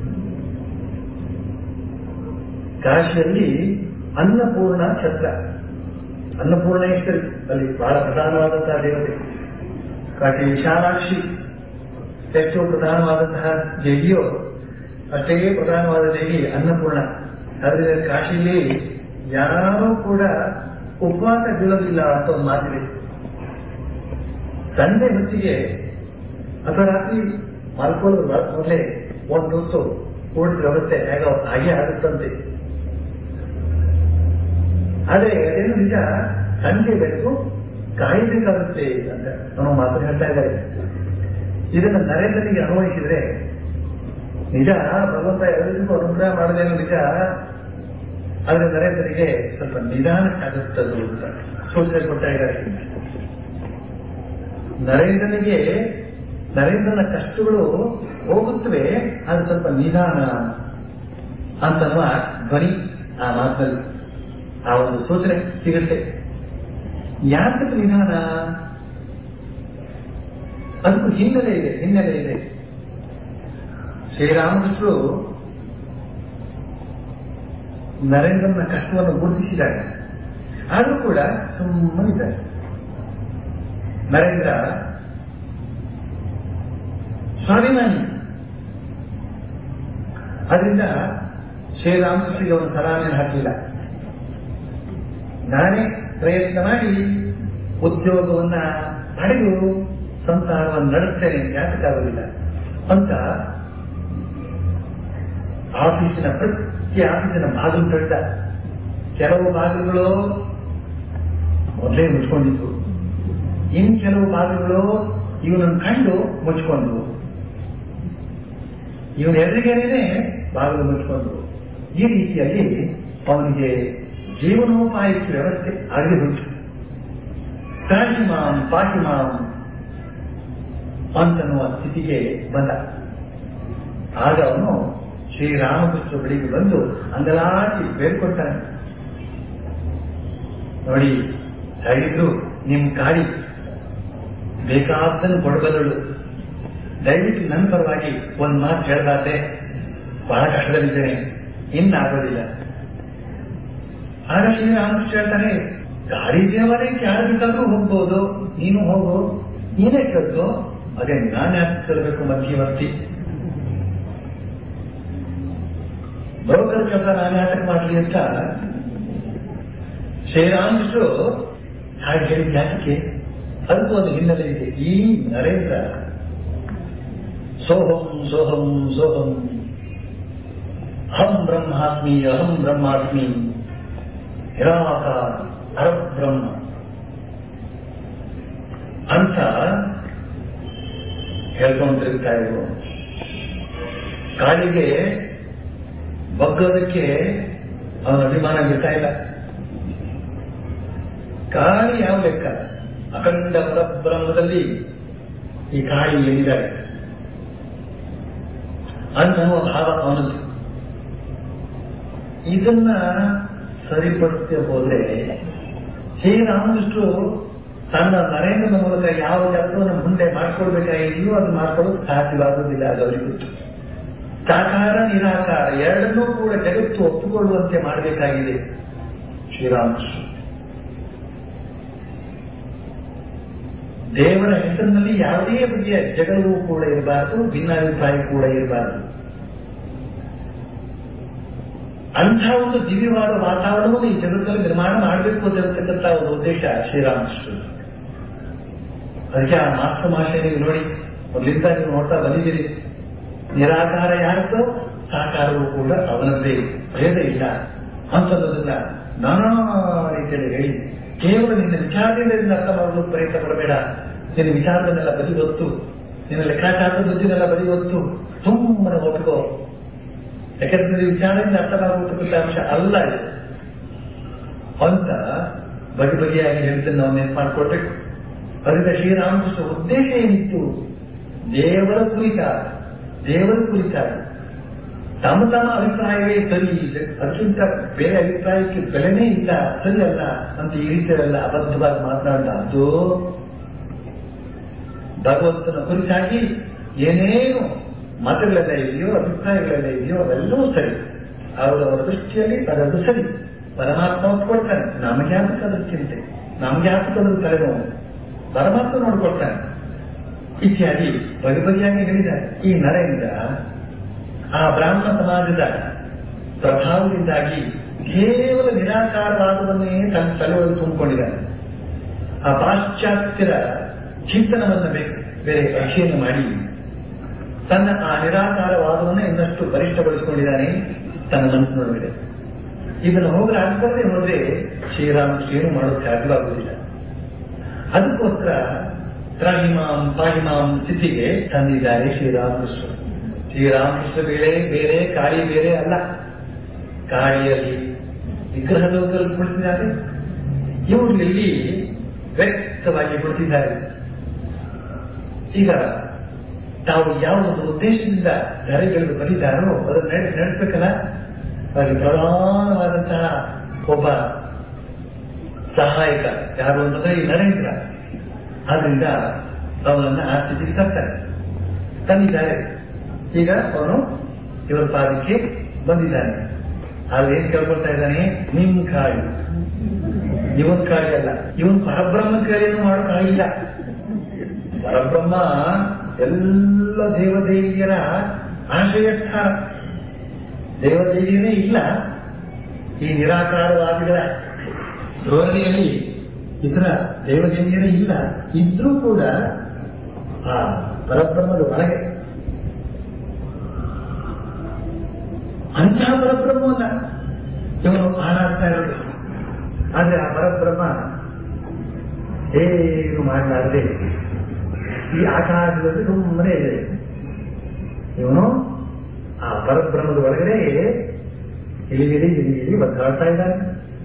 ಕಾಶಿಯಲ್ಲಿ ಅನ್ನಪೂರ್ಣ ಛತ್ರ ಅನ್ನಪೂರ್ಣೇಶ್ವರಿ ಅಲ್ಲಿ ಬಹಳ ಪ್ರಧಾನವಾದಂತಹ ದೇವತೆ ಕಾಶಿ ವಿಶಾಲಾಕ್ಷಿ ಹೆಚ್ಚು ಪ್ರಧಾನವಾದಂತಹ ದೇವಿಯೋ ಅಷ್ಟೇ ಪ್ರಧಾನವಾದ ದೇವಿ ಅನ್ನಪೂರ್ಣ ಆದ್ರೆ ಕಾಶಿಯಲ್ಲಿ ಯಾರೂ ಕೂಡ ಉಪವಾಸ ಬೀಳೋದಿಲ್ಲ ಅಂತ ಒಂದು ಮಾತಿದೆ ಸಂಜೆ ಹೊತ್ತಿಗೆ ಅಥವಾ ರಾತ್ರಿ ಮಲ್ಕೊಳ್ಳೋದು ಮೊದಲೇ ಒಂದು ಹೊತ್ತು ಊಟದ ವ್ಯವಸ್ಥೆ ಹೇಗೋ ಹಾಗೆ ಆಗುತ್ತಂತೆ ಆದ್ರೆ ಅದೇನು ನಿಜ ಸಂಜೆ ಬೇಕು ಕಾಯಬೇಕಾಗುತ್ತೆ ಅಂತ ನಾವು ಮಾತು ಹೇಳ್ತಾ ಇದ್ದಾರೆ ಇದನ್ನ ನರೇಂದ್ರನಿಗೆ ಅನ್ವಯಿಸಿದ್ರೆ ನಿಜ ಭಗವಂತ ಎಲ್ಲರಿಗೂ ಅನುಗ್ರಹ ಮಾಡೋದೇನು ನಿಜ ಆದ್ರೆ ನರೇಂದ್ರನಿಗೆ ಸ್ವಲ್ಪ ನಿಧಾನಕ್ಕಾಗುತ್ತದು ಅಂತ ಸೂಚನೆ ಕೊಡ್ತಾ ಇದ್ದಾರೆ ನರೇಂದ್ರನಿಗೆ ನರೇಂದ್ರನ ಕಷ್ಟಗಳು ಹೋಗುತ್ತವೆ ಅದು ಸ್ವಲ್ಪ ನಿಧಾನ ಅಂತನ್ನುವ ಧ್ವನಿ ಆ ಮಾತಲ್ಲಿ ಆ ಒಂದು ಸೂಚನೆ ಸಿಗುತ್ತೆ ಯಾತಕ್ಕೆ ನಿಧಾನ ಅದಕ್ಕೂ ಹಿನ್ನೆಲೆ ಇದೆ ಹಿನ್ನೆಲೆ ಇದೆ ಶ್ರೀರಾಮಕೃಷ್ಣರು ನರೇಂದ್ರನ ಕಷ್ಟವನ್ನು ಗುರುತಿಸಿದಾಗ ಆದರೂ ಕೂಡ ಸುಮ್ಮನಿದ್ದಾರೆ ನರೇಂದ್ರ ಸ್ವಾಭಿಮಾನಿ ಅದರಿಂದ ಶ್ರೀರಾಮಕೃಷ್ಣಗೆ ಒಂದು ಸಲಾಮೆ ಹಾಕಲಿಲ್ಲ ನಾನೇ ಪ್ರಯತ್ನ ಮಾಡಿ ಉದ್ಯೋಗವನ್ನ ಪಡೆದು ಸಂಸಾರವನ್ನು ನಡೆಸ್ತೇನೆ ಯಾತಕ್ಕಾಗೋದಿಲ್ಲ ಅಂತ ಆಫೀಸಿನ ಪ್ರತಿ ಆಫೀಸಿನ ಬಾಗಿಲು ತೆರೆದ ಕೆಲವು ಬಾಗಿಲುಗಳು ಮೊದಲೇ ಮುಚ್ಕೊಂಡಿತ್ತು ಇನ್ ಕೆಲವು ಬಾಗಿಲುಗಳು ಇವನನ್ನು ಕಂಡು ಮುಚ್ಕೊಂಡು ಇವನ ಎದುರಿಗೇನೆ ಬಾಗಿಲು ಮುಚ್ಕೊಂಡು ಈ ರೀತಿಯಲ್ಲಿ ಅವನಿಗೆ ಜೀವನೋಪಾಯಕ್ಕೆ ವ್ಯವಸ್ಥೆ ಆಗಲಿ ಉಂಟು ಕಾಶಿಮಾಂ ಪಾಶಿಮಾಂ ಅಂತನ್ನುವ ಸ್ಥಿತಿಗೆ ಬಂದ ಆಗ ಅವನು ಶ್ರೀರಾಮಕೃಷ್ಣ ಬಳಿಗೆ ಬಂದು ಅಂಗಲಾಚಿ ಬೇಡ್ಕೊಳ್ತಾನೆ ನೋಡಿ ಹೇಳಿದ್ರು ನಿಮ್ ಕಾಡಿ ಬೇಕಾದ್ದನ್ನು ಕೊಡಬಲ್ಲಳು ದಯವಿಟ್ಟು ನನ್ನ ಪರವಾಗಿ ಒಂದ್ ಮಾತು ಹೇಳಬಾರ್ದೆ ಬಹಳ ಕಷ್ಟದಲ್ಲಿದ್ದೇನೆ ಇನ್ನಾಗೋದಿಲ್ಲ ಆಗ ಶ್ರೀರಾಮಕೃಷ್ಣ ಹೇಳ್ತಾನೆ ಗಾಡಿ ದೇವಾಲಯಕ್ಕೆ ಯಾರು ಬೇಕಾದ್ರೂ ಹೋಗ್ಬೋದು ನೀನು ಹೋಗು ನೀನೇ ಕೇಳ್ತು ಅದೇ ನಾನು ಯಾಕೆ ಕೇಳಬೇಕು ಮಧ್ಯವರ್ತಿ ಬ್ರೋಕರ್ ಕೆಲಸ ನಾನು ಯಾಕೆ ಮಾಡಲಿ ಅಂತ ಶ್ರೀರಾಮಕೃಷ್ಣರು ಹಾಗೆ ಹೇಳಿದ ಯಾಕೆ ಅದಕ್ಕೂ ಒಂದು ಹಿನ್ನೆಲೆ ಇದೆ ಈ ನರೇಂದ್ರ ಸೋಹಂ ಸೋಹಂ ಸೋಹಂ ಅಹಂ ಬ್ರಹ್ಮಾಸ್ಮಿ ಅಹಂ ಬ್ರಹ್ಮಾಸ್ಮಿ ನಿರಾಕಾರ ಅರಬ್ರಹ್ಮ ಅಂತ ಹೇಳ್ಕೊಂತಿರ್ತಾ ಇದ್ರು ಕಾಲಿಗೆ ಬಗ್ಗೋದಕ್ಕೆ ಅವನ ಅಭಿಮಾನ ಬಿಡ್ತಾ ಇಲ್ಲ ಕಾಳಿ ಯಾವ ಲೆಕ್ಕ ಅಖಂಡ ಪರಬ್ರಹ್ಮದಲ್ಲಿ ಈ ಕಾಳಿ ಏನಿದ್ದಾರೆ ಅನ್ನುವ ಭಾವ ಅವನದ್ದು ಇದನ್ನ ಸರಿಪಡಿಸದೆ ಹೋದ್ರೆ ಶ್ರೀರಾಮಕೃಷ್ಣರು ತನ್ನ ನರೇಂದ್ರನ ಮೂಲಕ ಯಾವ ಕೆಲಸವನ್ನು ಮುಂದೆ ಮಾಡ್ಕೊಳ್ಬೇಕಾಗಿದೆಯೋ ಅದು ಮಾಡ್ಕೊಳ್ಳೋದು ಸಾಧ್ಯವಾಗುವುದಿಲ್ಲ ಅದು ಅವರಿಗೆ ಗೊತ್ತು ಸಾಕಾರ ನಿರಾಕಾರ ಎರಡನ್ನೂ ಕೂಡ ಜಗತ್ತು ಒಪ್ಪಿಕೊಳ್ಳುವಂತೆ ಮಾಡಬೇಕಾಗಿದೆ ಶ್ರೀರಾಮಕೃಷ್ಣ ದೇವರ ಹೆಸರಿನಲ್ಲಿ ಯಾವುದೇ ಬಗೆಯ ಜಗಳವೂ ಕೂಡ ಇರಬಾರದು ಭಿನ್ನಾಭಿಪ್ರಾಯ ಕೂಡ ಇರಬಾರದು ಅಂಥ ಒಂದು ದಿವ್ಯವಾದ ವಾತಾವರಣವನ್ನು ಈ ಜಗತ್ತಲ್ಲಿ ನಿರ್ಮಾಣ ಮಾಡಬೇಕು ಅಂತ ಒಂದು ಉದ್ದೇಶ ಶ್ರೀರಾಮಕೃಷ್ಣ ಅದಕ್ಕೆ ಆ ಮಾಸ್ಟರ್ ಮಾಷೆ ನೀವು ನೋಡಿ ಮೊದಲಿಂದ ನೀವು ನೋಡ್ತಾ ಬಂದಿದ್ದೀರಿ ನಿರಾಕಾರ ಯಾರತ್ತೋ ಸಾಕಾರವೂ ಕೂಡ ಅವನದ್ದೇ ಭೇದ ಇಲ್ಲ ಅಂತನ್ನೋದನ್ನ ನಾನಾ ರೀತಿಯಲ್ಲಿ ಹೇಳಿ ಕೇವಲ ನಿನ್ನ ವಿಚಾರದಿಂದ ಇದನ್ನ ಅರ್ಥ ಮಾಡಲು ಪ್ರಯತ್ನ ಪಡಬೇಡ ನಿನ್ನ ವಿಚಾರವನ್ನೆಲ್ಲ ಬದಿ ಹೊತ್ತು ನಿನ್ನ ಲೆಕ್ಕಾಚಾರದ ಬುದ್ಧಿನೆಲ್ಲ ಬದಿ ಹೊತ್ತು ಸುಮ್ಮನೆ ಒಪ್ಪಿಕೋ ಯಾಕಂದ್ರೆ ನಿನ್ನ ವಿಚಾರದಿಂದ ಅರ್ಥ ಮಾಡತಕ್ಕಂಥ ಅಂಶ ಅಲ್ಲ ಇದು ಅಂತ ಬಗೆ ಬಗೆಯಾಗಿ ಹೇಳ್ತೇನೆ ನಾವು ನೆನ್ಪು ಮಾಡ್ಕೊಳ್ಬೇಕು ಅದರಿಂದ ಶ್ರೀರಾಮಕೃಷ್ಣ ಉದ್ದೇಶ ಏನಿತ್ತು ದೇವರ ಕುರಿತ ದೇವರ ಕುರಿತಾಗಿ ತಮ್ಮ ತಮ್ಮ ಅಭಿಪ್ರಾಯವೇ ಸರಿ ಅದಕ್ಕಿಂತ ಬೇರೆ ಅಭಿಪ್ರಾಯಕ್ಕೆ ಬೆಲೆನೇ ಇಲ್ಲ ಸರಿ ಅಲ್ಲ ಅಂತ ಈ ರೀತಿಯೆಲ್ಲ ಅಬದ್ಧವಾಗಿ ಮಾತನಾಡಲಾರ್ದು ಭಗವಂತನ ಕುರಿತಾಗಿ ಏನೇನು ಮತಗಳೆಲ್ಲ ಇದೆಯೋ ಅಭಿಪ್ರಾಯಗಳೆಲ್ಲ ಇದೆಯೋ ಅವೆಲ್ಲವೂ ಸರಿ ಅವರವರ ದೃಷ್ಟಿಯಲ್ಲಿ ಅದರದ್ದು ಸರಿ ಪರಮಾತ್ಮ ಒಪ್ಕೊಳ್ತಾನೆ ನಮಗೆ ಯಾತಕ್ಕೆ ಅದ್ರ ಚಿಂತೆ ನಮ್ಗೆ ಯಾತಕ್ಕೆ ಅದ್ರ ತಲೆನೋವು ಪರಮಾತ್ಮ ನೋಡ್ಕೊಳ್ತಾನೆ ಇತ್ಯಾದಿ ಬಗೆ ಬಗೆಯಾಗಿ ಹೇಳಿದ್ದಾರೆ ಈ ನರೇಂದ್ರ ಆ ಬ್ರಾಹ್ಮಣ ಸಮಾಜದ ಪ್ರಭಾವದಿಂದಾಗಿ ಕೇವಲ ನಿರಾಕಾರವಾದವನ್ನೇ ತನ್ನ ತಲೆಯೊಳಗೆ ತುಂಬಿಕೊಂಡಿದ್ದಾನೆ ಆ ಪಾಶ್ಚಾತ್ಯರ ಚಿಂತನವನ್ನು ಬೇ- ಬೇರೆ ಅಧ್ಯಯನ ಮಾಡಿ ತನ್ನ ಆ ನಿರಾಕಾರವಾದವನ್ನು ಇನ್ನಷ್ಟು ಬಲಿಷ್ಠಗೊಳಿಸಿಕೊಂಡಿದ್ದಾನೆ ತನ್ನ ಮನಸ್ಸಿನೊಳಗಡೆ ಇದನ್ನು ಹೋಗಿ ಅನ್ಸದೆ ಹೋದ್ರೆ ಶ್ರೀರಾಮಕೃಷ್ಣ ಏನು ಮಾಡೋದು ಸಾಧ್ಯವಾಗುವುದಿಲ್ಲ ಅದಕ್ಕೋಸ್ಕರ ತ್ರಾಹಿಮಾಂ ಪಾಹಿಮಾಂ ಸ್ಥಿತಿಗೆ ತಂದಿದ್ದಾರೆ ಶ್ರೀರಾಮಕೃಷ್ಣ ಶ್ರೀರಾಮಕೃಷ್ಣ ಬೇರೆ ಬೇರೆ ಕಾಳಿ ಬೇರೆ ಅಲ್ಲ ಕಾಳಿಯಲ್ಲಿ ವಿಗ್ರಹ ಲೋಕದಲ್ಲಿ ಕುಳಿತಿದ್ದಾರೆ ಇವರು ಇಲ್ಲಿ ವ್ಯಕ್ತವಾಗಿ ಕುಳಿತಿದ್ದಾರೆ ಈಗ ತಾವು ಯಾವ ಒಂದು ಉದ್ದೇಶದಿಂದ ಧರೆಗಳು ಬರೀತಾರೋ ಅದನ್ನು ನಡೆ ನಡೆಸಬೇಕಲ್ಲ ಅವರಿಗೆ ಪ್ರಧಾನವಾದಂತಹ ಒಬ್ಬ ಸಹಾಯಕ ಯಾರು ಅಂತಂದ್ರೆ ಈ ನರೇಂದ್ರ ಆದ್ರಿಂದ ಅವನನ್ನ ಆ ಸ್ಥಿತಿಗೆ ತರ್ತಾರೆ ತಂದಿದ್ದಾರೆ ಈಗ ಅವನು ಇವರ ಪಾದಕ್ಕೆ ಬಂದಿದ್ದಾನೆ ಅಲ್ಲಿ ಏನ್ ಕೇಳ್ಕೊಳ್ತಾ ಇದ್ದಾನೆ ನಿಮ್ ಕಾಳಿ ಇವನ್ ಕಾಳಿ ಅಲ್ಲ ಇವನ್ ಪರಬ್ರಹ್ಮ ಕಾರ್ಯನು ಮಾಡೋಕ್ಕಾಗಿಲ್ಲ ಪರಬ್ರಹ್ಮ ಎಲ್ಲ ದೇವದೇವಿಯರ ಆಶ್ರಯಸ್ಥಾನ ದೇವದೇವಿಯೇ ಇಲ್ಲ ಈ ನಿರಾಕಾರವಾದಿಗಳ ಧೋರಣೆಯಲ್ಲಿ ಇತರ ದೇವದೇವಿಯರೇ ಇಲ್ಲ ಇದ್ರೂ ಕೂಡ ಆ ಪರಬ್ರಹ್ಮದ ಒಳಗೆ ಅಂತಹ ಪರಬ್ರಹ್ಮವನ್ನ ಇವನು ಹಾಡಾಡ್ತಾ ಇರೋದು ಆದ್ರೆ ಆ ಪರಬ್ರಹ್ಮ ಏನು ಮಾಡಲಾರದೆ ಈ ಆಕಾಶದಲ್ಲಿ ಸುಮ್ಮನೆ ಇದೆ ಇವನು ಆ ಪರಬ್ರಹ್ಮದ ಒಳಗಡೆ ಇಳಿಗಿಳಿ ಇಳಿಗಿಳಿ ಒದ್ದಾಡ್ತಾ ಇದ್ದಾನೆ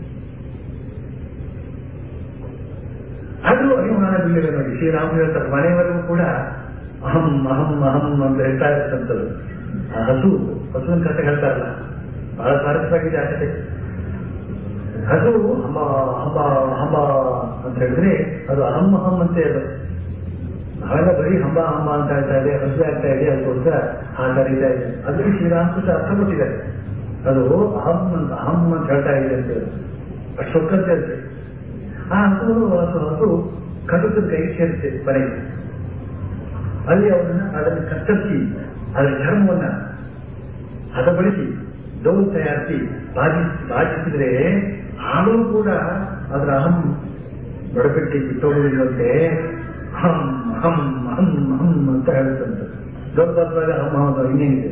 ಅದು ಅಭಿಮಾನ ಬೀಳಿದೆ ನೋಡಿ ಶ್ರೀರಾಮ ಹೇಳ್ತಾರೆ ಮನೆಯವರೆಗೂ ಕೂಡ ಅಹಂ ಅಹಂ ಅಹಂ ಅಂತ ಹೇಳ್ತಾ ಇರ್ತಂಥದ್ದು ಆ ಹಸು ಹಸುವಿನ ಕಥೆ ಹೇಳ್ತಾರಲ್ಲ ಬಹಳ ಸ್ವಾರಸ್ಯವಾಗಿದೆ ಆ ಕಥೆ ಹಸು ಹಂಬ ಹಂಬ ಹಂಬ ಅಂತ ಹೇಳಿದ್ರೆ ಅದು ಅಹಂ ಅಹಂ ಅಂತ ಅದು ನಾವೆಲ್ಲ ಬರೀ ಹಂಬ ಹಂಬ ಅಂತ ಹೇಳ್ತಾ ಇದೆ ಹಸು ಆಗ್ತಾ ಇದೆ ಅದಕ್ಕೋಸ್ಕರ ಆ ಕರೀತಾ ಇದೆ ಅದು ಶ್ರೀರಾಮಕೃಷ್ಣ ಅರ್ಥ ಕೊಟ್ಟಿದ್ದಾರೆ ಅದು ಅಹಂ ಅಂತ ಅಹಂ ಅಂತ ಹೇಳ್ತಾ ಇದೆ ಅಂತ ಹೇಳಿ. ಅಷ್ಟು ಸೊಕ್ಕಂತೆ ಅಂತೆ ಆ ಹಸು ಹಸು ಹಸು ಕಟುಕದ ಕೈಗೆ ಸೇರುತ್ತೆ ಮನೆಗೆ ಅಲ್ಲಿ ಅವರನ್ನ ಅದನ್ನು ಕತ್ತರಿಸಿ ಅದರ ಚರ್ಮವನ್ನ ಹದಗೊಳಿಸಿ ಡೋಲ್ ತಯಾರಿಸಿ ಬಾಜಿ ಬಾಜಿಸಿದ್ರೆ ಆಗಲೂ ಕೂಡ ಅದರ ಅಹಂ ಬಡಪೆಟ್ಟಿ ಬಿಟ್ಟೋಗುವುದಿಲ್ಲಂತೆ ಹಂ ಹಂ ಹಂ ಹಂ ಅಂತ ಹೇಳುತ್ತಂತ ದೊಡ್ಡದಾಗ ಹಂ ಹೌದು ಇನ್ನೇನಿದೆ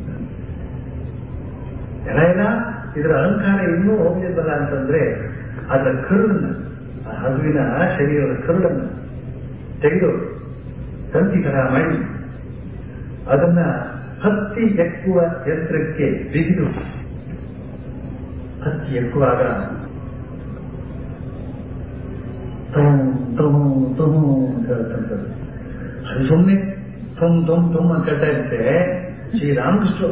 ಎಲ್ಲ ಎಲ್ಲ ಇದರ ಅಲಂಕಾರ ಇನ್ನೂ ಹೋಗಲಿಲ್ಲಲ್ಲ ಅಂತಂದ್ರೆ ಅದರ ಕರುಳನ್ನ ಆ ಹಸುವಿನ ಶರೀರದ ಕರುಳನ್ನು ತೆಗೆದು ತಂತಿ ತರ ಮಾಡಿ ಅದನ್ನ ಹತ್ತಿ ಎಕ್ಕುವ ಯಂತ್ರಕ್ಕೆ ಬಿಗಿದು ಹತ್ತಿ ಎಕ್ಕುವಾಗ ತೊಂ ತೊಂ ತೊಂ ಅಂತ ಹೇಳ್ತಂಥದ್ದು ಅದು ಸುಮ್ಮನೆ ತೊಂ ತೊಂ ತೊಂ ಅಂತ ಹೇಳ್ತಾ ಇರುತ್ತೆ ಶ್ರೀರಾಮಕೃಷ್ಣ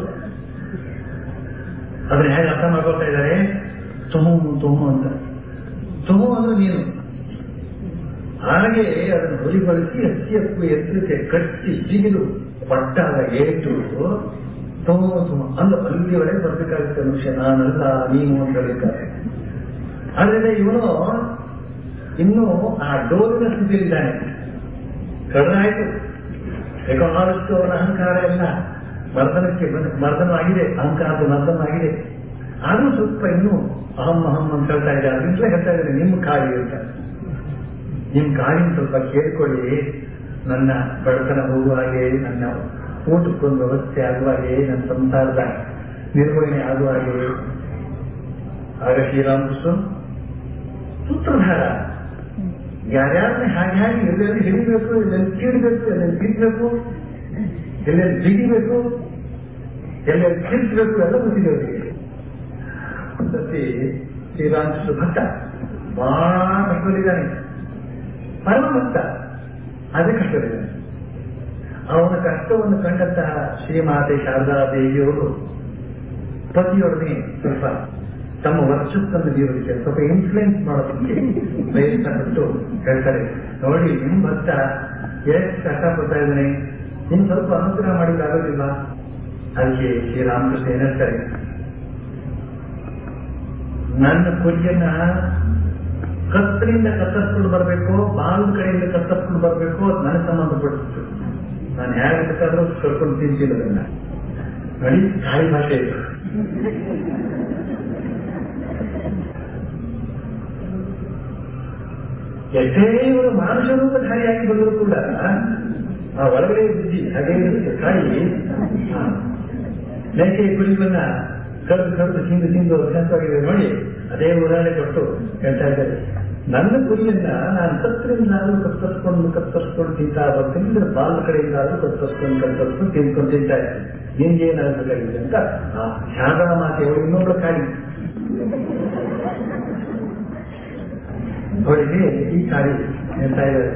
ಅದನ್ನ ಹೇಗೆ ಅರ್ಥ ಮಾಡ್ಕೊಳ್ತಾ ಇದ್ದಾರೆ ತುಮು ತುಮು ಅಂತ ತುಮು ಅಂದ್ರೆ ನೀನು ಹಾಗೆ ಅದನ್ನು ಹೊಲಿಗೊಳಿಸಿ ಹತ್ತಿ ಹಕ್ಕು ಎತ್ತರಕ್ಕೆ ಕಟ್ಟಿ ಜಿಗಿದು ಪಟ್ಟಾಗ ಏಟು ತುಮು ತುಮು ಅಂದ್ರೆ ಅಲ್ಲಿವರೆಗೆ ಬರ್ಬೇಕಾಗುತ್ತೆ ಮನುಷ್ಯ ನಾನಲ್ಲ ನೀನು ಅಂತ ಹೇಳ್ತಾರೆ ಆದ್ರೆ ಇವನು ಇನ್ನು ಆ ಡೋರಿನ ಸ್ಥಿತಿಯಲ್ಲಿದ್ದಾನೆ ಕಡಿದಾಯ್ತು ಬೇಕಾದಷ್ಟು ಅವನ ಅಹಂಕಾರ ಎಲ್ಲ ಮರ್ದನಕ್ಕೆ ಬಂದ- ಮರ್ದನವಾಗಿದೆ ಅಹಂಕಾರದ ಮರ್ದನವಾಗಿದೆ ಆದ್ರೂ ಸ್ವಲ್ಪ ಇನ್ನೂ ಅಹಂ ಅಹಂ ಅಂತ ಹೇಳ್ತಾ ಇದ್ದಾರೆ ಅದರಿಂದಲೇ ಹೇಳ್ತಾ ಇದ್ದಾರೆ ನಿಮ್ಮ ಕಾಳಿ ಅಂತ ನಿಮ್ಮ ಕಾಳಿನ ಸ್ವಲ್ಪ ಕೇಳ್ಕೊಳ್ಳಿ ನನ್ನ ಬಡತನ ಹೋಗುವ ಹಾಗೆ ನನ್ನ ಊಟಕ್ಕೊಂದು ವ್ಯವಸ್ಥೆ ಆಗುವ ಹಾಗೆ ನನ್ನ ಸಂಸಾರದ ನಿರ್ವಹಣೆ ಆಗುವ ಹಾಗೆ ಆಗ ಶ್ರೀರಾಮಕೃಷ್ಣ ಸೂತ್ರಧಾರ ಯಾರ್ಯಾರನ್ನ ಹಾಗೆ ಹಾಗೆ ಎಲ್ಲೆಲ್ಲಿ ಹಿಡಿಬೇಕು ಎಲ್ಲೆಲ್ಲಿ ಕೀಡಬೇಕು ಎಲ್ಲೆಲ್ಲಿ ಬಿಡ್ಬೇಕು ಎಲ್ಲೆಲ್ಲಿ ಬಿಗಿಬೇಕು ಎಲ್ಲೆಲ್ಲಿ ಕಿರ್ಚಬೇಕು ಎಲ್ಲ ಗೊತ್ತಿದೆ ಅವರಿಗೆ ಒಂದ್ಸತಿ ಶ್ರೀರಾಮಕೃಷ್ಣ ಭಕ್ತ ಬಹಳ ಕಷ್ಟದಲ್ಲಿದ್ದಾನೆ ಪರಮ ಭಕ್ತ ಅದೇ ಕಷ್ಟದಲ್ಲಿದ್ದಾನೆ ಅವನ ಕಷ್ಟವನ್ನು ಕಂಡಂತಹ ಶ್ರೀಮಾತೆ ಶಾರದಾ ದೇವಿಯವರು ಪತಿಯೊಡನೆ ಸ್ವಲ್ಪ ತಮ್ಮ ವರ್ಚಸ್ಸನ್ನು ಬೀರೋದಕ್ಕೆ ಸ್ವಲ್ಪ ಇನ್ಫ್ಲೂಯೆನ್ಸ್ ಮಾಡೋದಕ್ಕೆ ಪ್ರಯತ್ನ ಪಟ್ಟು ಹೇಳ್ತಾರೆ ನೋಡಿ ನಿಮ್ ಭಕ್ತ ಎಷ್ಟು ಕಷ್ಟಪಡ್ತಾ ಇದ್ದಾನೆ ನಿಮ್ ಸ್ವಲ್ಪ ಅನುಗ್ರಹ ಮಾಡಿದ್ರೆ ಆಗೋದಿಲ್ಲ ಅದಕ್ಕೆ ಶ್ರೀರಾಮಕೃಷ್ಣ ಏನ್ ಹೇಳ್ತಾರೆ ನನ್ನ ಕುರಿಯನ್ನ ಕತ್ತರಿಂದ ಕತ್ತರಿಸ್ಕೊಂಡು ಬರಬೇಕು ಬಾಲು ಕಡೆಯಿಂದ ಕತ್ತರಿಸ್ಕೊಂಡು ಬರಬೇಕು ಅದು ನನಗೆ ಸಂಬಂಧಪಟ್ಟಿತ್ತು ನಾನು ಹೇಗೆ ಬೇಕಾದ್ರೂ ಕರ್ಕೊಂಡು ತಿಂತಿಲ್ಲ ಅದನ್ನ ನೋಡಿ ತಾಯಿ ಭಾಷೆ ಇದು ಎಷ್ಟೇ ಇವರು ಮಾನುಷ ರೂಪಧಾರಿಯಾಗಿ ಬಂದರೂ ಕೂಡ ಆ ಒಳಗಡೆ ಬುದ್ಧಿ ಹಾಗೆ ಇರುತ್ತೆ ತಾಯಿ ಆ, ಮೇಕೆ ಕುರಿವನ್ನ ಕರೆದು ಕರೆದು ತಿಂದು ತಿಂದು ಅಭ್ಯಾಸವಾಗಿದೆ ನೋಡಿ ಅದೇ ಉದಾಹರಣೆ ಕೊಟ್ಟು ಹೇಳ್ತಾ ಇದ್ದಾರೆ ನನ್ನ ಕುರಿಯನ್ನ ನಾನು ಕತ್ತರಿಂದಾದ್ರೂ ಕತ್ತರಿಸ್ಕೊಂಡು ಕತ್ತರಿಸ್ಕೊಂಡು ತಿಂತಾ ಬರ್ತೀನಿ ಅಂದ್ರೆ ಬಾಲ ಕಡೆಯಿಂದಾದ್ರೂ ಕತ್ತರಿಸ್ಕೊಂಡು ಕತ್ತರಿಸ್ಕೊಂಡು ತಿನ್ಕೊಂಡು ತಿಂತಾ ಇದ್ದೀನಿ ನಿನ್ಗೆ ಏನಾಗಬೇಕಾಗಿದೆ ಅಂತ ಆ ಶಾರದಾ ಮಾತೆ ಅವರು ಇನ್ನೊಬ್ಬಳ ಕಾಳಿ ಅವಳಿಗೆ ಈ ಕಾಳಿ ಹೇಳ್ತಾ ಇದ್ದಾರೆ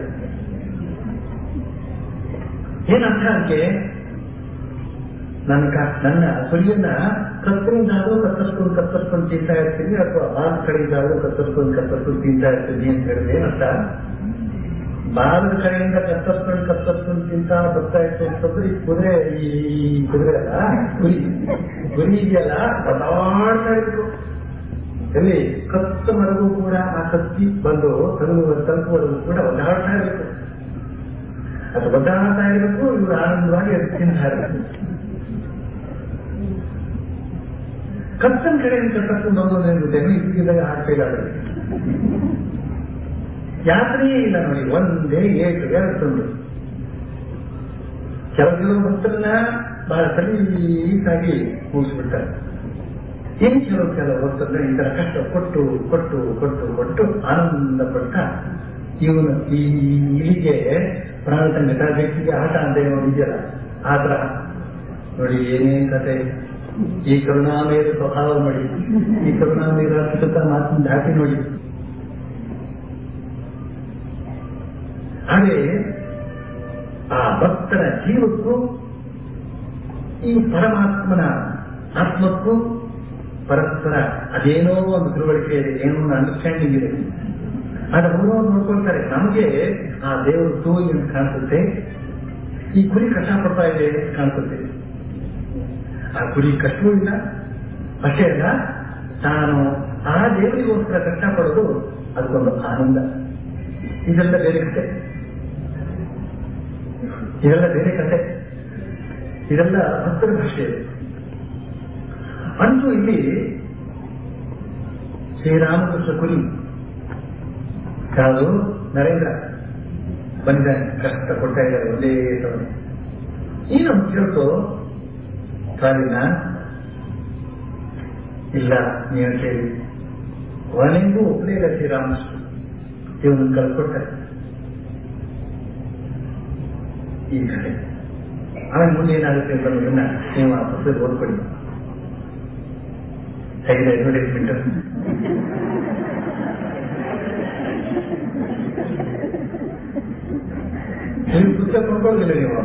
ಏನರ್ಥ ಅದಕ್ಕೆ ನನ್ನ ಕ- ನನ್ನ ಕುರಿಯನ್ನ ಕತ್ತರಿಂದಾದ್ರೂ ಕತ್ತರಿಸ್ಕೊಂಡು ಕತ್ತರಿಸ್ಕೊಂಡು ತಿಂತಾ ಇರ್ತೀನಿ ಅಥವಾ ಬಾಲ್ ಕಡೆಯಿಂದಾದ್ರೂ ಕತ್ತರಿಸ್ಕೊಂಡು ಕತ್ತರಿಸ್ಕೊಂಡು ತಿಂತಾ ಇರ್ತೀನಿ ಅಂತ ಹೇಳಿದ್ರೆ ಏನರ್ಥ ಬಾಲದ ಕಡೆಯಿಂದ ಕತ್ತರಿಸ್ಕೊಂಡು ಕತ್ತರಿಸ್ಕೊಂಡು ತಿಂತಾ ಬರ್ತಾ ಇತ್ತು ಅಂತಂದ್ರೆ ಈ ಕುದುರೆ ಈ ಕುದುರೆ ಅಲ್ಲ ಕುರಿ ಕುರಿ ಇದೆಯಲ್ಲ ಬದಾಡ್ತಾ ಇತ್ತು ಎಲ್ಲಿ ಕತ್ತು ಮರಗೂ ಕೂಡ ಆ ಕತ್ತಿ ಬಂದು ತಲುಪುವ ತಲುಪುವವರೆಗೂ ಕೂಡ ಒದ್ದಾಡ್ತಾ ಇರಬೇಕು ಅದು ಒದ್ದಾಡ್ತಾ ಇರಬೇಕು ಇವರು ಆನಂದವಾಗಿ ಅದು ತಿಂತಾ ಇರಬೇಕು ಕತ್ತನ ಕಡೆಯಿಂದ ಕತ್ತರಿಸ್ಕೊಂಡು ಬಂದು ಗೊತ್ತೇನು ಇದ್ದಾಗ ಹಾಕ್ಬೇಕಾದ್ರೆ ಯಾತ್ರೆಯೇ ಇಲ್ಲ ನೋಡಿ ಒಂದೇ ಏಟು ಎರಡು ತುಂಡು ಕೆಲವು ಕೆಲವು ಭಕ್ತರನ್ನ ಬಹಳ ಸಲೀಸಾಗಿ ಮುಗಿಸ್ಬಿಡ್ತಾರೆ ಇನ್ನು ಕೆಲವು ಕೆಲವು ಭಕ್ತರನ್ನ ಈ ತರ ಕಷ್ಟ ಕೊಟ್ಟು ಕೊಟ್ಟು ಕೊಟ್ಟು ಕೊಟ್ಟು ಆನಂದ ಪಟ್ಟ ಇವನು ಈ ಇಲಿಗೆ ಪ್ರಾಣ ಸಂಗತ ವ್ಯಕ್ತಿಗೆ ಆಟ ಅಂತ ಏನೋ ಇದೆಯಲ್ಲ ಆ ತರ ನೋಡಿ ಏನೇನ್ ಕತೆ ಈ ಕರುಣಾಮಯದ ಸ್ವಭಾವ ನೋಡಿ ಈ ಕರುಣಾಮಯದ ಸುತ್ತ ಮಾತಿನ ದಾಟಿ ನೋಡಿ ಹಾಗೆ ಆ ಭಕ್ತರ ಜೀವಕ್ಕೂ ಈ ಪರಮಾತ್ಮನ ಆತ್ಮಕ್ಕೂ ಪರಸ್ಪರ ಅದೇನೋ ಒಂದು ತಿಳುವಳಿಕೆ ಇದೆ ಏನೋ ಒಂದು ಅಂಡರ್ಸ್ಟ್ಯಾಂಡಿಂಗ್ ಇದೆ ಆದ್ರೆ ಅವರು ನೋಡ್ಕೊಳ್ತಾರೆ ನಮಗೆ ಆ ದೇವರು ತೂಯಿ ಅಂತ ಕಾಣಿಸುತ್ತೆ ಈ ಕುರಿ ಕಷ್ಟ ಪಡ್ತಾ ಇದೆ ಅಂತ ಕಾಣಿಸುತ್ತೆ ಆ ಕುರಿ ಕಷ್ಟವೂ ಇಲ್ಲ ಅಷ್ಟೇ ಅಲ್ಲ ತಾನು ಆ ದೇವರಿಗೋಸ್ಕರ ಕಷ್ಟ ಪಡೋದು ಅದಕ್ಕೊಂದು ಆನಂದ ಇದೆಲ್ಲ ಬೇರೆ ಕತೆ ಇದೆಲ್ಲ ಬೇರೆ ಕತೆ ಇದೆಲ್ಲ ಭಕ್ತರ ಭಾಷೆ ಅಂತೂ ಇಲ್ಲಿ ಶ್ರೀರಾಮಕೃಷ್ಣ ಕುರಿ ಯಾವುದು ನರೇಂದ್ರ ಬಂದಿದ್ದಾನೆ ಕಷ್ಟ ಕೊಡ್ತಾ ಇದ್ದಾರೆ ಒಂದೇ ಸಮಯ ಏನು ಕೇಳ್ತು ಕಾಲಿನ ಇಲ್ಲ ನೀವು ಕೇಳಿ ಕೊನೆಗೂ ಒಪ್ಪಲೇ ಇಲ್ಲ ಶ್ರೀರಾಮಕೃಷ್ಣ ಇವನು ಕಳ್ಕೊಡ್ತಾರೆ ಈ ಕಡೆ ಆಮೇಲೆ ಮುಂದೆ ಏನಾಗುತ್ತೆ ಅಂತ ಅನ್ನೋದನ್ನ ನೀವು ಆ ಪುಸ್ತಕ ಓದ್ಕೊಡಿ ಹೇಗಿದೆ ಅಡ್ವರ್ಟೈಸ್ಮೆಂಟ್ ನೀವು ಪುಸ್ತಕ ಕೊಂಡ್ಕೊಳ್ಳೋದಿಲ್ಲ ನೀವು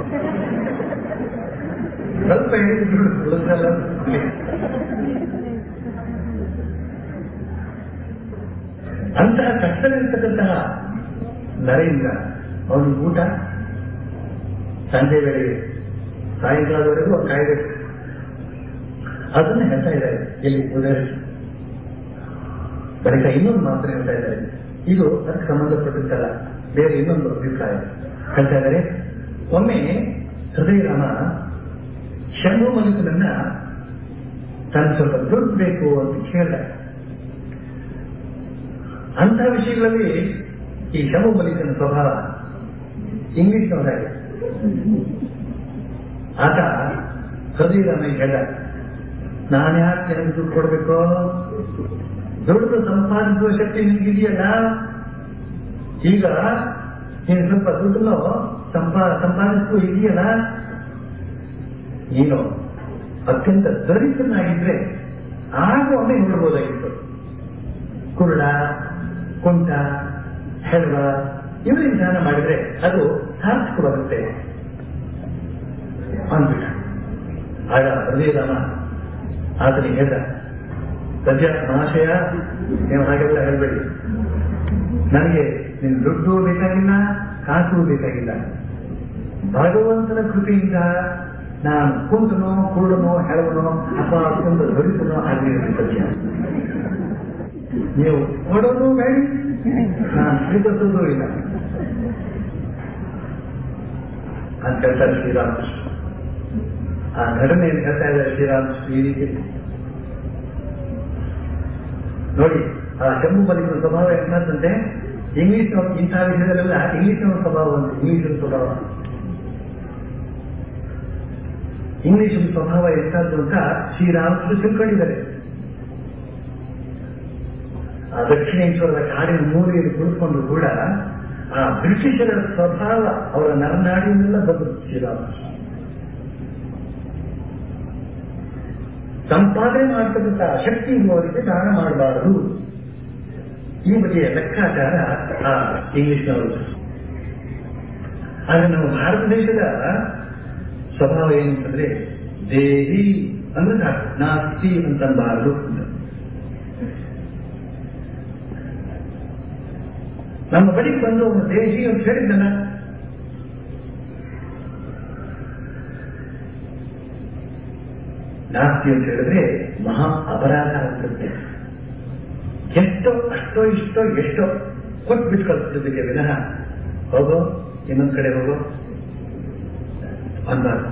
ಸ್ವಲ್ಪ ಹೇಳಿದ್ರು ಉಳಿದಲ್ಲ ಅಂತಹ ಕಷ್ಟವಿರ್ತಕ್ಕಂತಹ ನರೇಂದ್ರ ಅವನು ಊಟ ಸಂಜೆ ವೇಳೆಗೆ ಸಾಯಂಕಾಲದವರೆಗೂ ಅವ್ನು ಕಾಯಬೇಕು ಅದನ್ನ ಹೇಳ್ತಾ ಇದ್ದಾರೆ ಎಲ್ಲಿ ಉದರಿಸಿ ಬಳಿಕ ಇನ್ನೊಂದು ಮಾತ್ರ ಹೇಳ್ತಾ ಇದ್ದಾರೆ ಇದು ಅದಕ್ಕೆ ಸಂಬಂಧಪಟ್ಟದ್ದಲ್ಲ ಬೇರೆ ಇನ್ನೊಂದು ಅಭಿಪ್ರಾಯ ಹೇಳ್ತಾ ಇದ್ದಾರೆ ಒಮ್ಮೆ ಹೃದಯರಾಮ ಶಂಭು ಮಲ್ಲಿಕನನ್ನ ತನ್ನ ಸ್ವಲ್ಪ ದುಡ್ಡು ಬೇಕು ಅಂತ ಕೇಳಿದ ಅಂತಹ ವಿಷಯಗಳಲ್ಲಿ ಈ ಶಂಭು ಮಲ್ಲಿಕನ ಸ್ವಭಾವ ಇಂಗ್ಲಿಷ್ನವರಾಗಿದೆ ಆತ ಹೃದಯರಾಮ ಹೇಳ್ದ ನಾನು ಯಾಕೆ ನಿನಗೆ ದುಡ್ಡು ಕೊಡಬೇಕು ದುಡಿದು ಸಂಪಾದಿಸುವ ಶಕ್ತಿ ನಿನಗಿದೆಯಲ್ಲ ಈಗ ನೀನು ಸ್ವಲ್ಪ ದುಡ್ಡನ್ನು ಸಂಪಾ ಸಂಪಾದಿಸುವ ಇದೆಯಲ್ಲ ನೀನು ಅತ್ಯಂತ ದರಿದ್ರನಾಗಿದ್ರೆ ಆಗ ಒಮ್ಮೆ ನೋಡ್ಬೋದಾಗಿತ್ತು ಕುರುಡ ಕುಂಟ ಹೆಡ್ವ ಇವರಿಗೆ ದಾನ ಮಾಡಿದ್ರೆ ಅದು ಸಾರ್ಥಕವಾಗುತ್ತೆ ಅಂದ್ಬಿಟ್ಟ ಆಗ ಹೃದಯರಾಮ ಆತನಿಗೆ ಹೇಳ್ದ ಸದ್ಯ ಮಹಾಶಯ ನೀವು ಹಾಗೆಲ್ಲ ಹೇಳ್ಬೇಡಿ ನನಗೆ ನಿನ್ ದುಡ್ಡು ಬೇಕಾಗಿಲ್ಲ ಕಾಸು ಬೇಕಾಗಿಲ್ಲ ಭಗವಂತನ ಕೃಪೆಯಿಂದ ನಾನು ಕುಂತನೋ ಕುರುಡನೋ ಹೆಳವನೋ ಅಥವಾ ಅತ್ಯಂತ ದೊರಿತನೋ ಆಗಿರಲಿ ಸತ್ಯ ನೀವು ಕೊಡೋದು ಬೇಡಿ ನಾನು ಸ್ವೀಕರಿಸೋದು ಇಲ್ಲ ಅಂತ ಹೇಳ್ತಾರೆ ಶ್ರೀರಾಮಕೃಷ್ಣ ಆ ಘಟನೆಯನ್ನು ಹೇಳ್ತಾ ಇದ್ದಾರೆ ಶ್ರೀರಾಮಕೃಷ್ಣ ಈ ರೀತಿ ನೋಡಿ ಆ ಜಮ್ಮು ಮಲಿಕನ ಸ್ವಭಾವ ಎಂತಂದ್ರೆ ಇಂಗ್ಲಿಷ್ ಇಂಥ ವಿಷಯದಲ್ಲೆಲ್ಲ ಇಂಗ್ಲಿಷ್ನ ಸ್ವಭಾವ ಅಂತ ಇಂಗ್ಲಿಷ್ ಸ್ವಭಾವ ಇಂಗ್ಲಿಷ್ ಸ್ವಭಾವ ಎಂತದ್ದು ಅಂತ ಶ್ರೀರಾಮಕೃಷ್ಣ ತಿಳ್ಕೊಂಡಿದ್ದಾರೆ ಆ ದಕ್ಷಿಣೇಶ್ವರದ ಕಾಡಿನ ಮೂಲೆಯಲ್ಲಿ ಕುಳಿತುಕೊಂಡು ಕೂಡ ಆ ಬ್ರಿಟಿಷರ ಸ್ವಭಾವ ಅವರ ನರನಾಡಿನೆಲ್ಲ ಬಂದು ಶ್ರೀರಾಮಕೃಷ್ಣ ಸಂಪಾದನೆ ಮಾಡತಕ್ಕಂಥ ಶಕ್ತಿ ಇರುವವರಿಗೆ ದಾನ ಮಾಡಬಾರದು ಈ ಬಗೆಯ ಲೆಕ್ಕಾಚಾರ ಆ ಇಂಗ್ಲಿಷ್ನವರು ಆದ್ರೆ ನಮ್ಮ ಭಾರತ ದೇಶದ ಸ್ವಭಾವ ಏನು ಅಂತಂದ್ರೆ ದೇಹಿ ಅಂದ್ರೆ ಸಾಕು, ನಾಸ್ತಿ ಅಂತನ್ಬಾರದು ಅಂತ ನಮ್ಮ ಬಳಿಗೆ ಬಂದು ಅವನು ದೇಹಿ ಅಂತ ಹೇಳಿದ್ದಲ್ಲ ನಾಸ್ತಿ ಅಂತ ಹೇಳಿದ್ರೆ ಮಹಾ ಅಪರಾಧ ಆಗ್ತದೆ ಎಷ್ಟೋ ಅಷ್ಟೋ ಇಷ್ಟೋ ಎಷ್ಟೋ ಕೊಟ್ಟು ಬಿಟ್ಟು ಕಳಿಸ್ತಿದ್ದಕ್ಕೆ ವಿನಃ ಹೋಗೋ ಇನ್ನೊಂದ್ ಕಡೆ ಹೋಗೋ ಅನ್ಬಾರ್ದು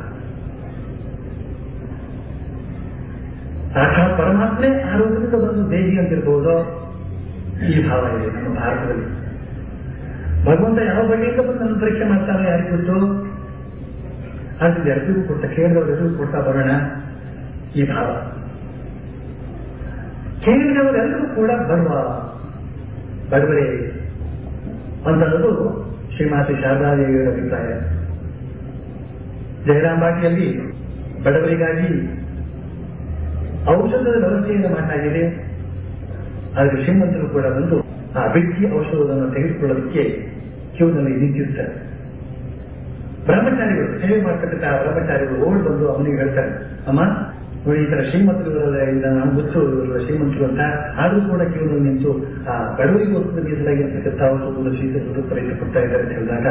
ಸಾಕ್ಷಾತ್ ಪರಮಾತ್ಮೆ ಆರೋಗ್ಯದಿಂದ ಬಂದು ದೇಹಿ ಅಂತಿರ್ಬೋದು ಈ ಭಾವ ಇದೆ ನಮ್ಮ ಭಾರತದಲ್ಲಿ ಭಗವಂತ ಯಾವ ಬಗೆಯಿಂದ ಬಂದು ನನ್ನ ಪರೀಕ್ಷೆ ಮಾಡ್ತಾನೆ ಯಾರಿಗೆ ಗೊತ್ತು ಆದ್ರೆ ಎಲ್ಲರಿಗೂ ಕೊಟ್ಟ ಕೇಳಿದವರೆಲ್ಲರಿಗೂ ಕೊಡ್ತಾ ಬರೋಣ ಈ ಭಾವ ಕೇಳಿದವರೆಲ್ಲರೂ ಕೂಡ ಬರುವ ಬಡವರೇ ಅಂತನ್ನೋದು ಶ್ರೀಮಾತೆ ಶಾರದಾದೇವಿಯವರ ಅಭಿಪ್ರಾಯ ಜಯರಾಮ್ ಬಾಟಿಯಲ್ಲಿ ಬಡವರಿಗಾಗಿ ಔಷಧದ ವ್ಯವಸ್ಥೆಯನ್ನು ಮಾಡಲಾಗಿದೆ ಆದರೆ ಶ್ರೀಮಂತರು ಕೂಡ ಬಂದು ಆ ವ್ಯಕ್ತಿ ಔಷಧವನ್ನು ತೆಗೆದುಕೊಳ್ಳೋದಕ್ಕೆ ಕ್ಯೂನಲ್ಲಿ ನಿಂತಿರ್ತಾರೆ ಬ್ರಹ್ಮಚಾರಿಗಳು ಸೇವೆ ಮಾಡ್ತಕ್ಕಂಥ ಆ ಬ್ರಹ್ಮಚಾರಿಗಳು ಓಡ್ ಬಂದು ಅವನಿಗೆ ಹೇಳ್ತಾರೆ ಅಮ್ಮ ನೋಡಿ ಈ ತರ ಶ್ರೀಮಂತರು ಇರೋಲ್ಲ ಇಲ್ಲ ನಾನು ಗೊತ್ತು ಇವರೆಲ್ಲ ಶ್ರೀಮಂತರು ಅಂತ ಆದ್ರೂ ಕೂಡ ಕ್ಯೂನಲ್ಲಿ ನಿಂತು ಆ ಬಡವರಿಗೋಸ್ಕರ ಮೀಸಲಾಗಿರ್ತಕ್ಕಂಥ ಔಷಧವನ್ನು ಸ್ವೀಕರಿಸಲು ಪ್ರಯತ್ನ ಪಡ್ತಾ ಇದ್ದಾರೆ ಅಂತ ಹೇಳಿದಾಗ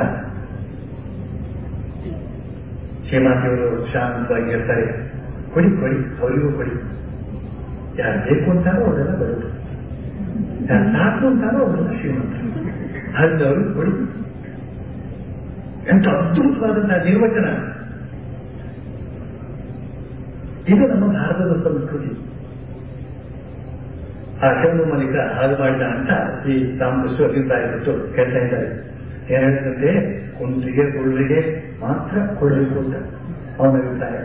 ಶ್ರೀಮಾತಿಯವರು ಶಾಂತವಾಗಿ ಹೇಳ್ತಾರೆ ಕೊಡಿ ಕೊಡಿ ಅವರಿಗೂ ಕೊಡಿ ಯಾರು ಬೇಕು ಅಂತಾರೋ ಅವರೆಲ್ಲ ಬಡವರು ಯಾರು ಸಾಕು ಅಂತಾರೋ ಅವರೆಲ್ಲ ಶ್ರೀಮಂತರು ಹಾಗೆ ಅವರು ಕೊಡಿ ಎಂತ ಅದ್ಭುತವಾದಂತಹ ನಿರ್ವಚನ ಇದು ನಮ್ಮ ಭಾರತದ ಸಂಸ್ಕೃತಿ ಆ ಶಂಭು ಮಲಿಕ ಹಾಗೆ ಮಾಡಿದ ಅಂತ ಶ್ರೀ ರಾಮಕೃಷ್ಣ ಅಭಿಪ್ರಾಯಪಟ್ಟು ಹೇಳ್ತಾ ಇದ್ದಾರೆ ಏನ್ ಹೇಳ್ತಂತೆ ಕುಂಟ್ರಿಗೆ ಕುಳ್ಳಿಗೆ ಮಾತ್ರ ಕೊಡಬೇಕು ಅಂತ ಅವನ ಅಭಿಪ್ರಾಯ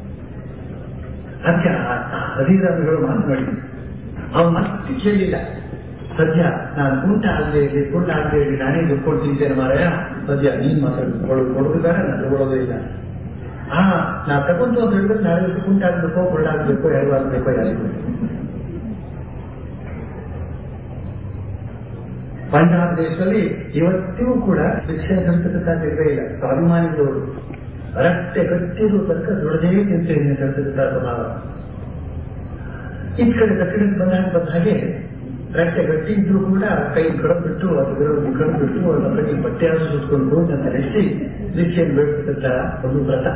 ಸತ್ಯ ಹರಿರಾಮಗಳು ಮಾತನಾಡಿ ಅವನು ಮತ್ತೆ ಕೇಳಲಿಲ್ಲ ಸದ್ಯ ನಾನು ಕುಂಟ ಆಗದೆ ಇರಲಿ ಕುಂಟ ಆಗದೆ ಇರಲಿ ನಾನೇ ದುಡ್ಡು ತಿಂತೇನೆ ಮಾರಾಯ ಸದ್ಯ ನೀನ್ ಮಾತ್ರ ಕೊಡೋದು ಬೇಡ ನಾನು ತಗೊಳ್ಳೋದೇ ಇಲ್ಲ ಹಾ ನಾ ತಗೊಂಡು ಅಂತ ಹೇಳಿದ್ರೆ ನಾಳೆ ದಿವಸ ಕುಂಟ ಆಗ್ಬೇಕೋ ಕೊಳ್ಳಾಗ್ಬೇಕೋ ಎರಡು ಆಗ್ಬೇಕೋ ಯಾರಿಗೂ ಪಂಜಾಬ್ ದೇಶದಲ್ಲಿ ಇವತ್ತಿಗೂ ಕೂಡ ಶಿಕ್ಷಣ ಸಂಸ್ಕೃತ ಇರಲೇ ಇಲ್ಲ ಸ್ವಾಭಿಮಾನಿಗಳವರು ರಸ್ತೆ ಕಟ್ಟಿರುವ ತನಕ ದುಡದೇ ತಿಂತೇನೆ ಸಂಸ್ಕೃತ ಸ್ವಭಾವ ಈ ಕಡೆ ದಕ್ಷಿಣಕ್ಕೆ ಬಂದಾಗ ಬಂದ ಹಾಗೆ ರಸ್ತೆ ಗಟ್ಟಿ ಇದ್ರು ಕೂಡ ಕೈ ಕಡಬಿಟ್ಟು ಅಥವಾ ಕಡಬಿಟ್ಟು ಅದರ ಕೈ ಬಟ್ಟೆ ಸುತ್ಕೊಂಡು ನನ್ನ ನೆಚ್ಚಿ ದೀಕ್ಷೆಯನ್ನು ಬೇಡ್ತಕ್ಕಂಥ ಒಂದು ವ್ರತ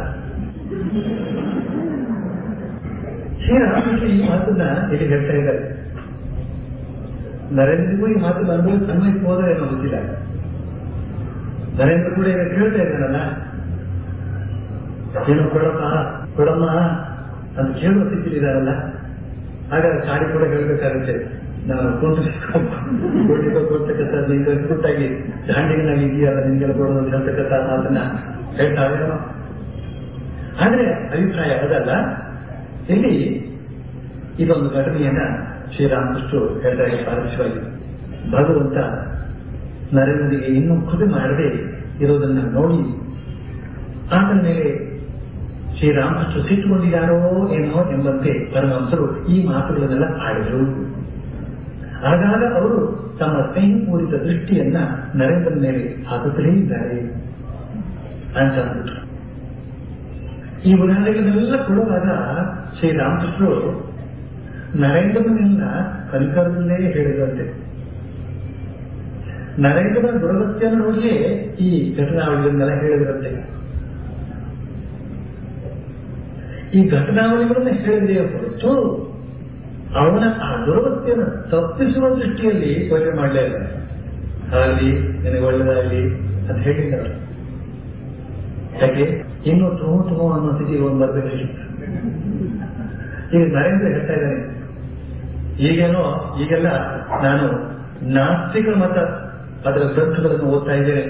ಶ್ರೀರಾಮಕೃಷ್ಣ ಈ ಮಾತನ್ನ ಇಲ್ಲಿ ಹೇಳ್ತಾ ಇದ್ದಾರೆ ನರೇಂದ್ರಿಗೂ ಈ ಮಾತು ಬಂದು ಅನ್ವಯಿಸಬಹುದೋ ಏನೋ ಗೊತ್ತಿಲ್ಲ ನರೇಂದ್ರ ಕೂಡ ಈಗ ಕೇಳ್ತಾ ಇದ್ದಾನಲ್ಲ ಏನು ಕೊಡಪ್ಪ ಕೊಡಮ್ಮ ಅಂತ ಕೇಳುವ ಸ್ಥಿತಿಲಿದ್ದಾರಲ್ಲ ಆಗ ಚಾಡಿ ಕೂಡ ಹೇಳ್ಬೇಕಾಗುತ್ತೆ ನಾನು ಕೊಡ್ಲಿಕ್ಕೆ ಕೊಡ್ತಕ್ಕಂಥದ್ದು ಈಗ ಅದ್ಭುತಾಗಿ ದಾಂಡಿಗನಾಗಿ ಇದೆಯಲ್ಲ ನಿಮ್ಗೆಲ್ಲ ಕೊಡೋದು ಅಂತ ಹೇಳ್ತಕ್ಕಂಥ ಮಾತನ್ನ ಹೇಳ್ತಾ ಇದ್ದಾನೋ ಆದ್ರೆ ಅಭಿಪ್ರಾಯ ಅದಲ್ಲ ಇಲ್ಲಿ ಇದೊಂದು ಘಟನೆಯನ್ನ ಶ್ರೀರಾಮಕೃಷ್ಣರು ಹೇಳ್ತಾರೆ ಸ್ವಾರಸ್ಯವಾಗಿ ಭಗವಂತ ನರೇಂದ್ರಿಗೆ ಇನ್ನೂ ಕೃತಿ ಮಾಡದೆ ಇರೋದನ್ನ ನೋಡಿ ಆತನ ಮೇಲೆ ಶ್ರೀರಾಮಕೃಷ್ಣ ಸಿಟ್ಟುಕೊಂಡಿದ್ದಾರೋ ಏನೋ ಎಂಬಂತೆ ಪರಮಹಂಸರು ಈ ಮಾತುಗಳನ್ನೆಲ್ಲ ಆಡಿದರು ಆಗಾಗ ಅವರು ತಮ್ಮ ಸ್ನೇಹಪೂರಿತ ದೃಷ್ಟಿಯನ್ನ ನರೇಂದ್ರನ ಮೇಲೆ ಹಾಕುತ್ತಲೇ ಇದ್ದಾರೆ ಅಂತ ಅಂದ್ಬಿಟ್ರು ಈ ಉದಾಹರಣೆಗಳನ್ನೆಲ್ಲ ಕೊಡುವಾಗ ಶ್ರೀರಾಮಕೃಷ್ಣರು ನರೇಂದ್ರನನ್ನ ಕಲಿಕರದಲ್ಲೇ ಹೇಳಿದಂತೆ ನರೇಂದ್ರನ ದುರಗತ್ಯವನ್ನು ನೋಡಿಯೇ ಈ ಘಟನಾವಳಿಗಳನ್ನೆಲ್ಲ ಹೇಳಿದ್ರಂತೆ ಈ ಘಟನಾವಳಿಗಳನ್ನ ಹೇಳಿದೆ ಹೊರತು ಅವನ ಆ ದುರವಸ್ಥೆಯನ್ನು ತಪ್ಪಿಸುವ ದೃಷ್ಟಿಯಲ್ಲಿ ಯೋಚನೆ ಮಾಡಲೇ ಇಲ್ಲ ಆಗಲಿ ನಿನಗೆ ಒಳ್ಳೆದಾಗಲಿ ಅಂತ ಹೇಳಿದ್ದಾರೆ ಯಾಕೆ ಇನ್ನು ತುಮು ತುಮು ಅನ್ನೋ ಸ್ಥಿತಿ ಒಂದು ಬರ್ಬೇಕಾಗಿತ್ತು ಈಗ ನರೇಂದ್ರ ಹೇಳ್ತಾ ಇದ್ದಾನೆ ಈಗೇನೋ ಈಗೆಲ್ಲ ನಾನು ನಾಸ್ತಿಕ ಮತ ಅದರ ಗ್ರಂಥಗಳನ್ನು ಓದ್ತಾ ಇದ್ದೇನೆ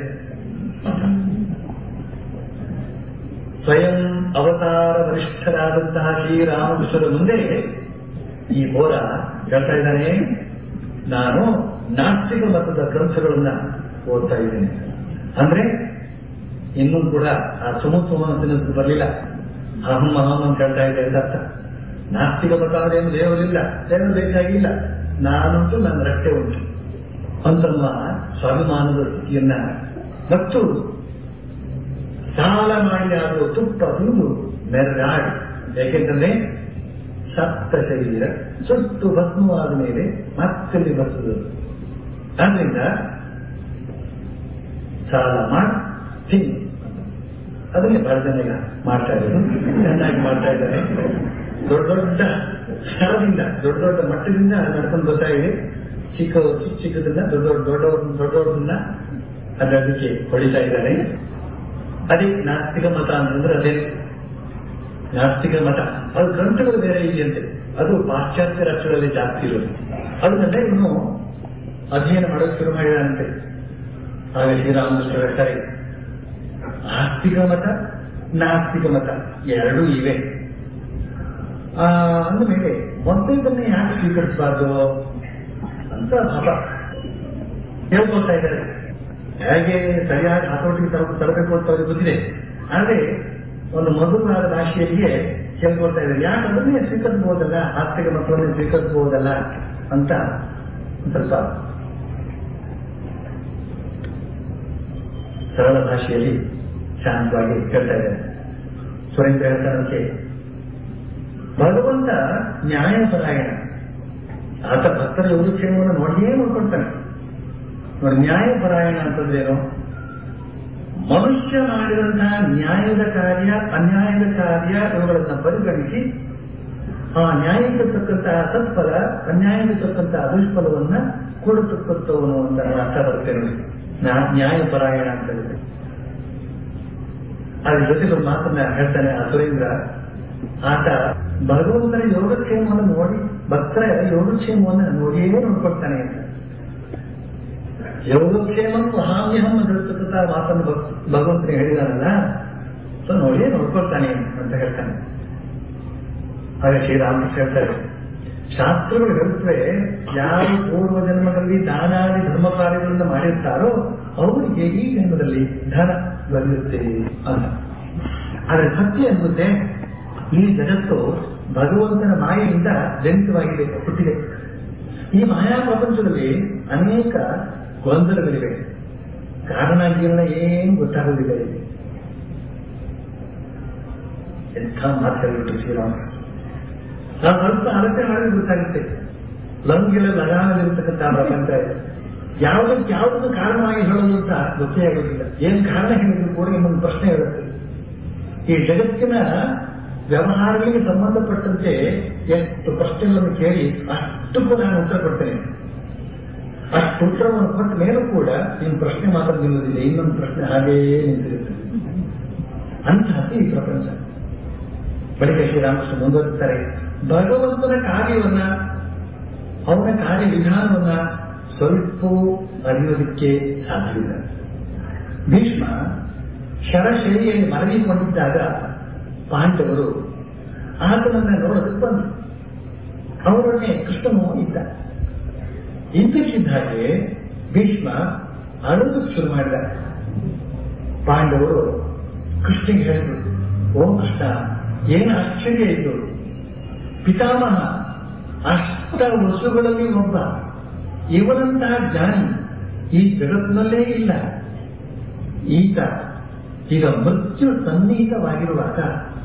ಸ್ವಯಂ ಅವತಾರ ವರಿಷ್ಠರಾದಂತಹ ಶ್ರೀರಾಮಕೃಷ್ಣರ ಮುಂದೆ ಈ ಬೋರ ಹೇಳ್ತಾ ಇದ್ದಾನೆ ನಾನು ನಾಸ್ತಿಕ ಮತದ ಗ್ರಂಥಗಳನ್ನ ಓದ್ತಾ ಇದ್ದೇನೆ ಅಂದ್ರೆ ಇನ್ನೂ ಕೂಡ ಆ ಸುಮ ಸುಮ ಅಂತ ಬರಲಿಲ್ಲ ಅಹಂ ಅಹಂ ಅಂತ ಹೇಳ್ತಾ ಇದೆ ಅಂತ ಅರ್ಥ ನಾಸ್ತಿಕ ಮತ ಅಂದ್ರೆ ಏನು ದೇವರಿಲ್ಲ ದೇವರು ಬೇಕಾಗಿಲ್ಲ ನಾನಂತೂ ನನ್ನ ರಟ್ಟೆ ಉಂಟು ಅಂತಮ್ಮ ಸ್ವಾಭಿಮಾನದ ಸ್ಥಿತಿಯನ್ನ ಮತ್ತು ಸಾಲ ಮಾಡಿ ಆಗುವ ತುಪ್ಪ ತಿಂದು ಮೆರಗಾಡಿ ಯಾಕೆಂತಂದ್ರೆ ಸತ್ತ ಶರೀರ ಸುಟ್ಟು ಭಸ್ಮವಾದ ಮೇಲೆ ಮತ್ತೆ ಬರ್ತದೆ ಆದ್ರಿಂದ ಸಾಲ ಮಾಡಿ ತಿನ್ನು ಅದನ್ನೇ ಬಹಳ ಜನ ಈಗ ಮಾಡ್ತಾ ಇದ್ದಾರೆ ಚೆನ್ನಾಗಿ ಮಾಡ್ತಾ ಇದ್ದಾರೆ ದೊಡ್ಡ ದೊಡ್ಡ ಸ್ಥಳದಿಂದ ದೊಡ್ಡ ದೊಡ್ಡ ಮಟ್ಟದಿಂದ ನಡ್ಕೊಂಡು ಬರ್ತಾ ಇದೆ ಚಿಕ್ಕ ಚಿಕ್ಕ ಚಿಕ್ಕದನ್ನ ದೊಡ್ಡ ದೊಡ್ಡ ದೊಡ್ಡವ್ರ ದೊಡ್ಡವ್ರನ್ನ ಅದಕ್ಕೆ ಹೊಡಿತಾ ಇದ್ದಾರೆ ಅದೇ ನಾಸ್ತಿಕ ಮತ ಅಂತಂದ್ರೆ ಅದೇ ನಾಸ್ತಿಕ ಮತ ಅದು ಗ್ರಂಥಗಳು ಬೇರೆ ಇದೆಯಂತೆ ಅದು ಪಾಶ್ಚಾತ್ಯ ರಾಷ್ಟ್ರಗಳಲ್ಲಿ ಜಾಸ್ತಿ ಇರೋದು ಅದನ್ನೆಲ್ಲ ಇವನು ಅಧ್ಯಯನ ಮಾಡೋಕೆ ಶುರು ಮಾಡಿದಂತೆ ಆಗ ಶ್ರೀರಾಮಕೃಷ್ಣ ಹೇಳ್ತಾರೆ ಆಸ್ತಿಕ ಮತ ನಾಸ್ತಿಕ ಮತ ಎರಡೂ ಇವೆ ಆ, ಅಂದಮೇಲೆ ಮೊದಲದನ್ನೇ ಯಾಕೆ ಸ್ವೀಕರಿಸಬಾರ್ದು ಅಂತ ಪಾಪ ಹೇಳ್ಕೊಳ್ತಾ ಇದ್ದಾರೆ ಹೇಗೆ ಸರಿಯಾಗಿ ಹತೋಟಿಗೆ ತರ- ತರಬೇಕು ಅಂತ ಅವ್ರಿಗೆ ಗೊತ್ತಿದೆ ಆದ್ರೆ ಒಂದು ಮಧುರವಾದ ಭಾಷೆಯಲ್ಲಿಯೇ ಹೇಳ್ಕೊಳ್ತಾ ಇದ್ದಾರೆ ಯಾಕೆ ಅದನ್ನೇ ಸ್ವೀಕರಿಸಬಹುದಲ್ಲ ಆಸ್ತಿಕ ಮತವನ್ನೇ ಸ್ವೀಕರಿಸಬಹುದಲ್ಲ ಅಂತ ಒಂದ್ ಸ್ವಲ್ಪ ಸರಳ ಭಾಷೆಯಲ್ಲಿ ಶಾಂತವಾಗಿ ಹೇಳ್ತಾ ಇದ್ದಾರೆ ಸುರೇಂದ್ರ ಹೇಳ್ತಾರಂತೆ ಭಗವಂತ ನ್ಯಾಯಪರಾಯಣ ಆತ ಭಕ್ತರ ಯೋಗಕ್ಷೇಮವನ್ನು ನೋಡಿಯೇ ನೋಡ್ಕೊಳ್ತಾನೆ ನೋಡಿ ನ್ಯಾಯಪರಾಯಣ ಅಂತಂದ್ರೆ ಏನು ಮನುಷ್ಯ ಮಾಡಿದಂತಹ ನ್ಯಾಯದ ಕಾರ್ಯ ಅನ್ಯಾಯದ ಕಾರ್ಯ ಇವುಗಳನ್ನ ಪರಿಗಣಿಸಿ ಆ ನ್ಯಾಯಕ್ಕೆ ತಕ್ಕಂತಹ ಸತ್ಫಲ ಅನ್ಯಾಯಕ್ಕೆ ತಕ್ಕಂತಹ ದುಷ್ಫಲವನ್ನ ಕೊಡತಕ್ಕಂಥವನು ಅಂತ ಅರ್ಥ ಬರುತ್ತೆ ನೋಡಿ ನ್ಯಾ- ನ್ಯಾಯಪರಾಯಣ ಅಂತ ಹೇಳಿದ್ರೆ ಅದ್ರ ಜೊತೆಗೆ ಒಂದು ಮಾತನ್ನ ಹೇಳ್ತಾನೆ ಆ ಸುರೇಂದ್ರ ಆತ ಭಗವಂತನ ಯೋಗಕ್ಷೇಮವನ್ನು ನೋಡಿ ಭಕ್ತರ ಯೋಗಕ್ಷೇಮವನ್ನು ನೋಡಿಯೇ ನೋಡ್ಕೊಳ್ತಾನೆ ಅಂತ ಯೋಗಕ್ಷೇಮಂ ವಹಾಮ್ಯಹಂ ಅಂತ ಹೇಳ್ತಕ್ಕಂಥ ಮಾತನ್ನು ಭಕ್- ಭಗವಂತನಿಗೆ ಹೇಳಿದಾನಲ್ಲ ಸೊ ನೋಡಿಯೇ ನೋಡ್ಕೊಳ್ತಾನೆ ಅಂತ ಹೇಳ್ತಾನೆ ಹಾಗೆ ಶ್ರೀರಾಮಕೃಷ್ಣ ಹೇಳ್ತಾರೆ ಶಾಸ್ತ್ರಗಳು ಹೇಳುತ್ತವೆ ಯಾರು ಪೂರ್ವ ಜನ್ಮದಲ್ಲಿ ದಾನಾದಿ ಧರ್ಮ ಕಾರ್ಯಗಳನ್ನು ಮಾಡಿರ್ತಾರೋ ಅವರಿಗೆ ಈ ಜನ್ಮದಲ್ಲಿ ಧನ ದೊರೆಯುತ್ತೆ ಅಂತ ಆದರೆ ಸತ್ಯ ಎಂಬುದೇ ಈ ಜಗತ್ತು ಭಗವಂತನ ಮಾಯೆಯಿಂದ ಜನಿತವಾಗಿದೆ ಹುಟ್ಟಿದೆ ಈ ಮಾಯಾ ಪ್ರಪಂಚದಲ್ಲಿ ಅನೇಕ ಗೊಂದಲಗಳಿವೆ ಕಾರಣ ಜೀವನ ಏನು ಗೊತ್ತಾಗೋದಿಲ್ಲ ಇಲ್ಲಿ ಎಂಥ ಮಾತು ಹೇಳಿಬಿಟ್ಟು ಶ್ರೀರಾಮ ನಾವು ಸ್ವಲ್ಪ ಅಳತೆ ಮಾಡಿದ್ರೆ ಗೊತ್ತಾಗುತ್ತೆ ಲಂಗಿಲ ಲಗಾನದಲ್ಲಿರ್ತಕ್ಕಂಥ ಪ್ರಪಂಚ ಇದೆ ಯಾವುದಕ್ಕೆ ಯಾವುದನ್ನು ಕಾರಣವಾಗಿ ಹೇಳೋದು ಅಂತ ಗೊತ್ತೇ ಆಗೋದಿಲ್ಲ ಏನ್ ಕಾರಣ ಹೇಳಿದ್ರು ಕೂಡ ಇನ್ನೊಂದು ಪ್ರಶ್ನೆ ಇರುತ್ತೆ ಈ ಜಗತ್ತಿನ ವ್ಯವಹಾರಗಳಿಗೆ ಸಂಬಂಧಪಟ್ಟಂತೆ ಎಷ್ಟು ಪ್ರಶ್ನೆಗಳನ್ನು ಕೇಳಿ ಅಷ್ಟಕ್ಕೂ ನಾನು ಉತ್ತರ ಕೊಡ್ತೇನೆ ಅಷ್ಟು ಉತ್ತರವನ್ನು ಕೊಟ್ಟ ಮೇಲೂ ಕೂಡ ನಿನ್ನ ಪ್ರಶ್ನೆ ಮಾತ್ರ ನಿಲ್ಲುವುದಿಲ್ಲ ಇನ್ನೊಂದು ಪ್ರಶ್ನೆ ಹಾಗೇ ನಿಂತಿರುತ್ತದೆ ಅಂತಹದ್ದು ಈ ಪ್ರಪಂಚ ಬಳಿಕ ಶ್ರೀರಾಮಕೃಷ್ಣ ಮುಂದುವರಿಸ್ತಾರೆ ಭಗವಂತನ ಕಾರ್ಯವನ್ನ ಅವನ ಕಾರ್ಯವಿಧಾನವನ್ನ ಸ್ವಲ್ಪವೂ ಅರಿಯೋದಕ್ಕೆ ಸಾಧ್ಯವಿಲ್ಲ ಭೀಷ್ಮ ಶರಶೈಲಿಯಲ್ಲಿ ಮರಳಿಕೊಂಡಿದ್ದಾಗ ಪಾಂಡವರು ಆತನನ್ನ ನೋಡೋದಕ್ಕೆ ಬಂದರು ಅವರೊಡನೆ ಕೃಷ್ಣನು ಇದ್ದ ಇದ್ದಕ್ಕಿದ್ದ ಹಾಗೆ ಭೀಷ್ಮ ಅಳಲು ಶುರು ಮಾಡಿದ ಪಾಂಡವರು ಕೃಷ್ಣಗೆ ಹೇಳಿದ್ರು ಓ ಕೃಷ್ಣ ಏನು ಆಶ್ಚರ್ಯ ಇದು ಪಿತಾಮಹ ಅಷ್ಟ ವಸುಗಳಲ್ಲಿ ಒಬ್ಬ ಇವನಂತಹ ಜ್ಞಾನಿ ಈ ಜಗತ್ತಿನಲ್ಲೇ ಇಲ್ಲ ಈತ ಈಗ ಮೃತ್ಯು ಸನ್ನಿಹಿತವಾಗಿರುವಾಗ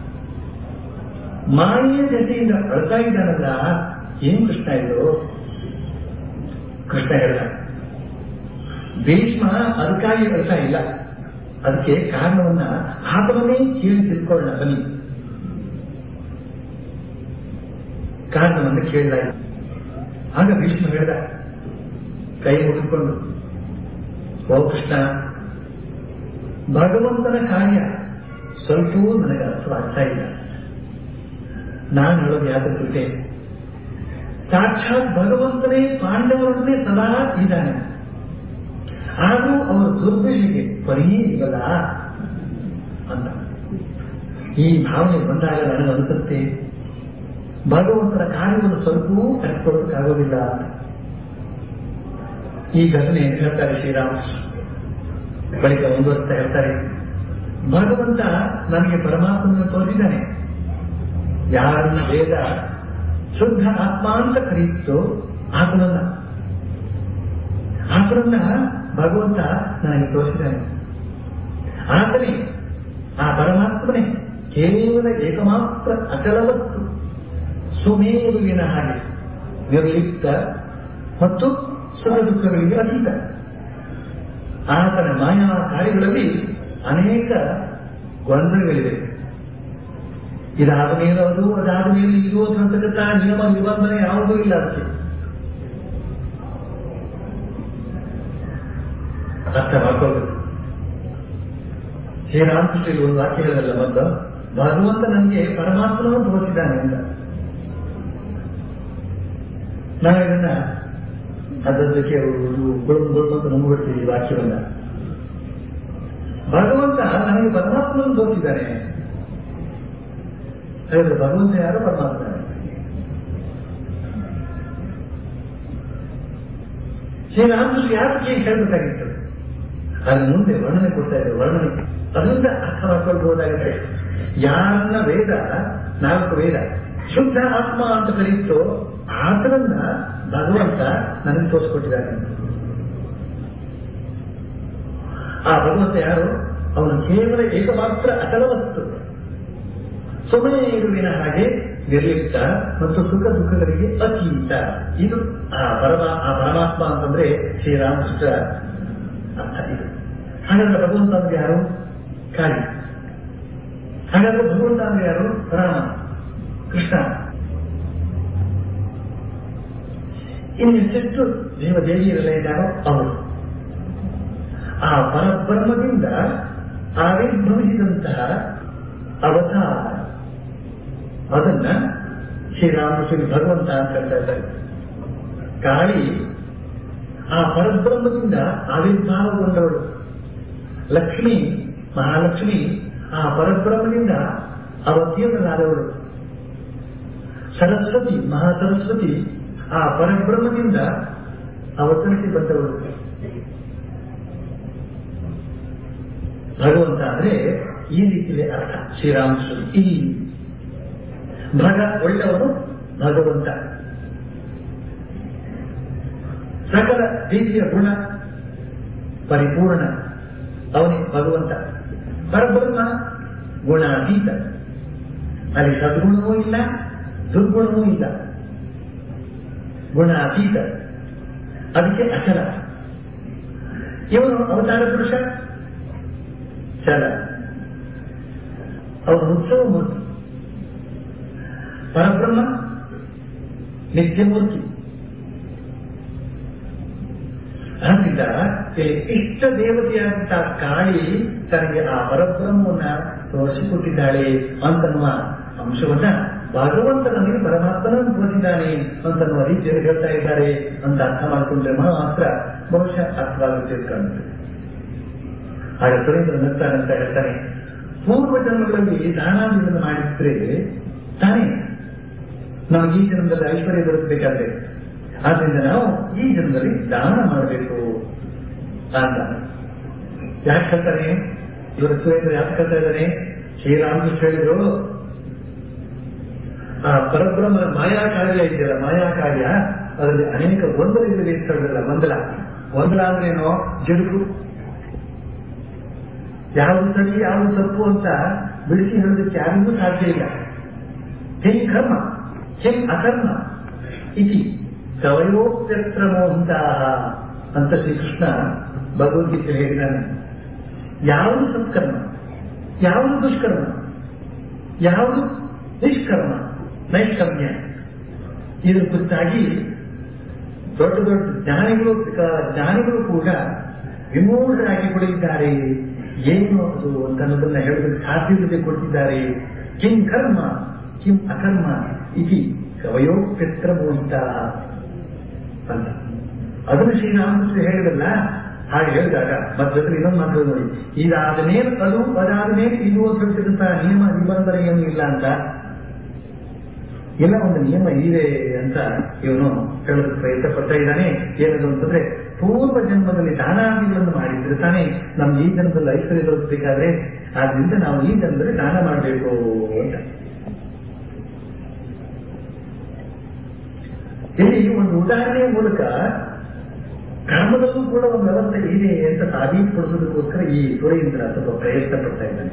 ಮಾಯೆಯ ಜೊತೆಯಿಂದ ಅಳ್ತಾ ಇದ್ದಾನಲ್ಲ ಏನ್ ಕೃಷ್ಣ ಇದು ಕೃಷ್ಣ ಹೇಳಿದ ಭೀಷ್ಮ ಅದಕ್ಕಾಗಿ ಅಳ್ತಾ ಇಲ್ಲ ಅದಕ್ಕೆ ಕಾರಣವನ್ನ ಆತವನ್ನೇ ಕೇಳಿ ತಿಳ್ಕೊಳ್ಳೋಣ ಬನ್ನಿ ಕಾರಣವನ್ನು ಕೇಳಲಾಯಿತು ಆಗ ಭೀಷ್ಮ ಹೇಳಿದ ಕೈ ಮುಗಿದುಕೊಂಡು ಓ ಕೃಷ್ಣ ಭಗವಂತನ ಕಾರ್ಯ ಸ್ವಲ್ಪವೂ ನನಗೆ ಅರ್ಥವಾಗ್ತಾ ಇಲ್ಲ ನಾನು ಹೇಳೋದು ಯಾಕೆ ಸಾಕ್ಷಾತ್ ಭಗವಂತನೇ ಪಾಂಡವರನ್ನೇ ಸದಾ ಇದ್ದಾನೆ ಆದರೂ ಅವರ ದುರ್ದಶೆಗೆ ಪರಿಯೇ ಇಲ್ಲಲ್ಲ ಅಂತ ಈ ಭಾವನೆ ಬಂದಾಗ ನನಗೆ ಅನಿಸುತ್ತೆ ಭಗವಂತನ ಕಾರ್ಯವನ್ನು ಸ್ವಲ್ಪವೂ ಕಟ್ಕೊಳ್ಳೋಕ್ಕಾಗೋದಿಲ್ಲ ಅಂತ ಈ ಘಟನೆ ಹೇಳ್ತಾರೆ ಶ್ರೀರಾಮಕೃಷ್ಣ ಬಳಿಕ ಮುಂದುವರಿಸ್ತಾ ಹೇಳ್ತಾರೆ ಭಗವಂತ ನನಗೆ ಪರಮಾತ್ಮನ ತೋರಿಸಿದ್ದಾನೆ ಯಾರನ್ನ ವೇದ ಶುದ್ಧ ಆತ್ಮ ಅಂತ ಕರೆಯಿತು ಆತನನ್ನ ಆತನನ್ನ ಭಗವಂತ ನನಗೆ ತೋರಿಸಿದ್ದಾನೆ ಆತನೇ ಆ ಪರಮಾತ್ಮನೇ ಕೇವಲ ಏಕಮಾತ್ರ ಅಚಲವತ್ತು ಸುಮೇರುವಿನ ಹಾಗೆ ನಿರ್ಲಿಪ್ತ ಮತ್ತು ಸುಖ ದುಃಖಗಳಿಗೆ ಅತೀತ ಆತನ ಮಾಯಾ ಕಾರ್ಯಗಳಲ್ಲಿ ಅನೇಕ ಗೊಂದಲಗಳಿವೆ ಇದಾದ ಮೇಲೆ ಅದು ಅದಾದ ಮೇಲೆ ಇದು ಅಂತಕ್ಕಂಥ ನಿಯಮ ನಿಬಂಧನೆ ಯಾವುದೂ ಇಲ್ಲ ಅದಕ್ಕೆ ಅರ್ಥ ಮಾಡ್ಕೊಳ್ಬೇಕು ಶ್ರೀರಾಮಕೃಷ್ಣ ಇಲ್ಲಿ ಒಂದು ವಾಕ್ಯ ಹೇಳಿದಲ್ಲ ಮೊದಲು ಭಗವಂತ ನನಗೆ ಪರಮಾತ್ಮನನ್ನು ತೋರಿಸಿದ್ದಾನೆ ಅಂತ ನಾವು ಇದನ್ನ ಅದಕ್ಕೆ ಗುಳುಮ್ ಗುಳುಮ್ ಅಂತ ನಂಬಿಡ್ತೀವಿ ಈ ವಾಕ್ಯವನ್ನ ಭಗವಂತ ನನಗೆ ಪರಮಾತ್ಮನ ತೋರಿಸಿದ್ದಾನೆ ಹೇಳಿದ್ರೆ ಭಗವಂತ ಯಾರು ಪರಮಾತ್ಮ ಯಾರು? ಶ್ರೀರಾಮಕೃಷ್ಣ ಯಾಕೆ ಹೇಳಬೇಕಾಗಿತ್ತು ಅದ್ರ ಮುಂದೆ ವರ್ಣನೆ ಕೊಡ್ತಾ ಇದ್ದಾರೆ ವರ್ಣನೆ ಅದರಿಂದ ಅರ್ಥ ಮಾಡ್ಕೊಳ್ಬಹುದಾಗಿದೆ ಯಾರನ್ನ ವೇದ ನಾಲ್ಕು ವೇದ ಶುದ್ಧ ಆತ್ಮ ಅಂತ ಕರೆಯಿತು ಆತನನ್ನ ಭಗವಂತ ನನಗೆ ತೋರಿಸ್ಕೊಟ್ಟಿದ್ದಾನೆ ಆ ಭಗವಂತ ಯಾರು ಅವನು ಕೇವಲ ಏಕಮಾತ್ರ ಅಚಲವಸ್ತು ಸುಮ್ಮನೆ ಇರುವಿನ ಹಾಗೆ ನಿರ್ಲಿಪ್ತ ಮತ್ತು ಸುಖ ದುಃಖಗಳಿಗೆ ಅತೀತ ಇದು ಆ ಪರಮ ಆ ಪರಮಾತ್ಮ ಅಂತಂದ್ರೆ ಶ್ರೀರಾಮಕೃಷ್ಣ ಅರ್ಥ ಇದು ಹಾಗಾದ್ರೆ ಭಗವಂತ ಅಂದ್ರೆ ಯಾರು ಕಾಳಿ ಹಾಗಾದ್ರೆ ಭಗವಂತ ಅಂದ್ರೆ ಯಾರು ರಾಮ ಕೃಷ್ಣ ಇನ್ನೆಷ್ಟು ದೇವ ದೇವಿಯರೆಲ್ಲ ಇದ್ದಾರೋ ಅವರು ಆ ಪರಬ್ರಹ್ಮದಿಂದ ಆವಿರ್ಭವಿಸಿದಂತಹ ಅವತಾರ ಅದನ್ನ ಶ್ರೀರಾಮಕೃಷ್ಣ ಭಗವಂತ ಅಂತ ಹೇಳ್ತಾ ಇದ್ದಾರೆ ಕಾಳಿ ಆ ಪರಬ್ರಹ್ಮದಿಂದ ಆವಿರ್ಭಾವಗೊಂಡವಳು ಲಕ್ಷ್ಮಿ ಮಹಾಲಕ್ಷ್ಮಿ ಆ ಪರಬ್ರಹ್ಮದಿಂದ ಅವತೀರ್ಣನಾದವಳು ಸರಸ್ವತಿ ಮಹಾಸರಸ್ವತಿ ಆ ಪರಬ್ರಹ್ಮದಿಂದ ಅವತರಿಸಿ ಬಂದವಳು ಭಗವಂತ ಅಂದ್ರೆ ಈ ರೀತಿಯ ಅರ್ಥ ಶ್ರೀರಾಮಕೃಷ್ಣ ಈ ಭಗ ಒಳ್ಳೆಯವನು ಭಗವಂತ ಸಕಲ ರೀತಿಯ ಗುಣ ಪರಿಪೂರ್ಣ ಅವನೇ ಭಗವಂತ ಪರಬ್ರಹ್ಮ ಗುಣಾತೀತ ಅಲ್ಲಿ ಸದ್ಗುಣವೂ ಇಲ್ಲ ದುರ್ಗುಣವೂ ಇಲ್ಲ ಗುಣಾತೀತ ಅದಕ್ಕೆ ಅಚಲ ಇವನು ಅವತಾರ ಪುರುಷ ಚಲ ಅವನು ಉತ್ಸವ ಮೂರ್ತಿ ಪರಬ್ರಹ್ಮ ನಿತ್ಯಮೂರ್ತಿ ಆದ್ದರಿಂದ ಇಲ್ಲಿ ಇಷ್ಟ ದೇವತೆಯಾದಂತಹ ಕಾಳಿ ತನಗೆ ಆ ಪರಬ್ರಹ್ಮವನ್ನ ತೋರಿಸಿಕೊಟ್ಟಿದ್ದಾಳೆ ಅಂತನ್ನುವ ಅಂಶವನ್ನ ಭಗವಂತ ನನಗೆ ಪರಮಾತ್ಮನನ್ನು ತೋರಿಸಿದ್ದಾನೆ ಅಂತನ್ನುವ ರೀತಿಯಲ್ಲಿ ಹೇಳ್ತಾ ಇದ್ದಾರೆ ಅಂತ ಅರ್ಥ ಮಾಡಿಕೊಂಡ್ರೆ ಮಾತ್ರ ಬಹುಶಃ ಅರ್ಥವಾಗುತ್ತೆ ಅಂತ ಕಾಣುತ್ತೆ ಆಗ ಸುರೇಂದ್ರ ನಗ್ತಾ ನಗ್ತಾ ಹೇಳ್ತಾನೆ ಪೂರ್ವ ಜನ್ಮಗಳಲ್ಲಿ ದಾನಾದಿಗಳನ್ನು ಮಾಡಿದ್ರೆ ತಾನೇ ನಮಗೆ ಈ ಜನ್ಮದಲ್ಲಿ ಐಶ್ವರ್ಯ ದೊರಕಬೇಕಾದ್ರೆ ಆದ್ರಿಂದ ನಾವು ಈ ಜನ್ಮದಲ್ಲಿ ದಾನ ಮಾಡಬೇಕು ಅಂತ ಯಾಕೆ ಹೇಳ್ತಾನೆ ಇವರ ಸುರೇಂದ್ರ ಯಾಕೆ ಹೇಳ್ತಾ ಇದ್ದಾನೆ ಶ್ರೀರಾಮಕೃಷ್ಣ ಹೇಳಿದ್ರು ಆ ಪರಬ್ರಹ್ಮ ಮಾಯಾ ಕಾರ್ಯ ಇದೆಯಲ್ಲ ಮಾಯಾ ಕಾರ್ಯ ಅದರಲ್ಲಿ ಅನೇಕ ಗೊಂದಲಗಳಿವೆ ಅಂತ ಹೇಳಿದ್ರಲ್ಲ ಗೊಂದಲ ಗೊಂದಲ ಅಂದ್ರೇನು ಜಡುಕು ಯಾವುದು ಸರಿ ಯಾವುದು ತಪ್ಪು ಅಂತ ಬಿಡಿಸಿ ಹೇಳೋದಕ್ಕೆ ಯಾರಿಗೂ ಸಾಧ್ಯ ಇಲ್ಲ ಹೆಂಗ್ ಕರ್ಮ ಹೆಂಗ್ ಅಕರ್ಮ ಇತಿ ಕವಯೋಪ್ಯತ್ರ ಮೋಹಿತ ಅಂತ ಶ್ರೀಕೃಷ್ಣ ಭಗವದ್ಗೀತೆ ಹೇಳಿದ್ದಾನೆ ಯಾವುದು ಸತ್ಕರ್ಮ ಯಾವುದು ದುಷ್ಕರ್ಮ ಯಾವುದು ನಿಷ್ಕರ್ಮ ನೈಷ್ಕರ್ಮ್ಯ ಇದ್ರ ಕುರಿತಾಗಿ ದೊಡ್ಡ ದೊಡ್ಡ ಜ್ಞಾನಿಗಳು ಜ್ಞಾನಿಗಳು ಕೂಡ ವಿಮೂಢರಾಗಿ ಕೊಡಿದ್ದಾರೆ ಏನು ಅದು ಅಂತ ಅನ್ನೋದನ್ನ ಹೇಳೋದಕ್ಕೆ ಸಾಧ್ಯತೆ ಕೊಡ್ತಿದ್ದಾರೆ ಕಿಂ ಕರ್ಮ ಕಿಂ ಅಕರ್ಮ ಇತಿ ಕವಯೋಪ್ಯತ್ರ ಮೋಹಿತ ಅಂತ ಅದನ್ನು ಶ್ರೀರಾಮಕೃಷ್ಣ ಹೇಳಿದಲ್ಲ ಹಾಗೆ ಹೇಳಿದಾಗ ಮತ್ತೆ ಇನ್ನೊಂದು ಮಾತು ನೋಡಿ ಇದಾದ ಮೇಲೆ ಅದು ಅದಾದ ಮೇಲೆ ಇದು ಅಂತ ಹೇಳ್ತಿರುವಂತಹ ನಿಯಮ ನಿಬಂಧನೆ ಏನು ಇಲ್ಲ ಅಂತ ಎಲ್ಲ ಒಂದು ನಿಯಮ ಇದೆ ಅಂತ ಇವನು ಹೇಳೋದಕ್ಕೆ ಪ್ರಯತ್ನ ಪಡ್ತಾ ಇದ್ದಾನೆ ಏನದು ಅಂತಂದ್ರೆ ಪೂರ್ವ ಜನ್ಮದಲ್ಲಿ ದಾನಾದಿಗಳನ್ನು ಮಾಡಿದ್ರೆ ತಾನೇ ನಮ್ಗೆ ಈ ಜನ್ಮದಲ್ಲಿ ಐಶ್ವರ್ಯ ದೊರಕಬೇಕಾದ್ರೆ ಆದ್ರಿಂದ ನಾವು ಈ ಜನ್ಮದಲ್ಲಿ ದಾನ ಮಾಡಬೇಕು ಅಂತ ಇಲ್ಲಿ ಒಂದು ಉದಾಹರಣೆಯ ಮೂಲಕ ಕರ್ಮದಲ್ಲೂ ಕೂಡ ಒಂದು ವ್ಯವಸ್ಥೆ ಇದೆ ಅಂತ ಸಾಬೀತುಪಡಿಸೋದಕ್ಕೋಸ್ಕರ ಈ ಸುರೇಂದ್ರ ಸ್ವಲ್ಪ ಪ್ರಯತ್ನ ಪಡ್ತಾ ಇದ್ದಾನೆ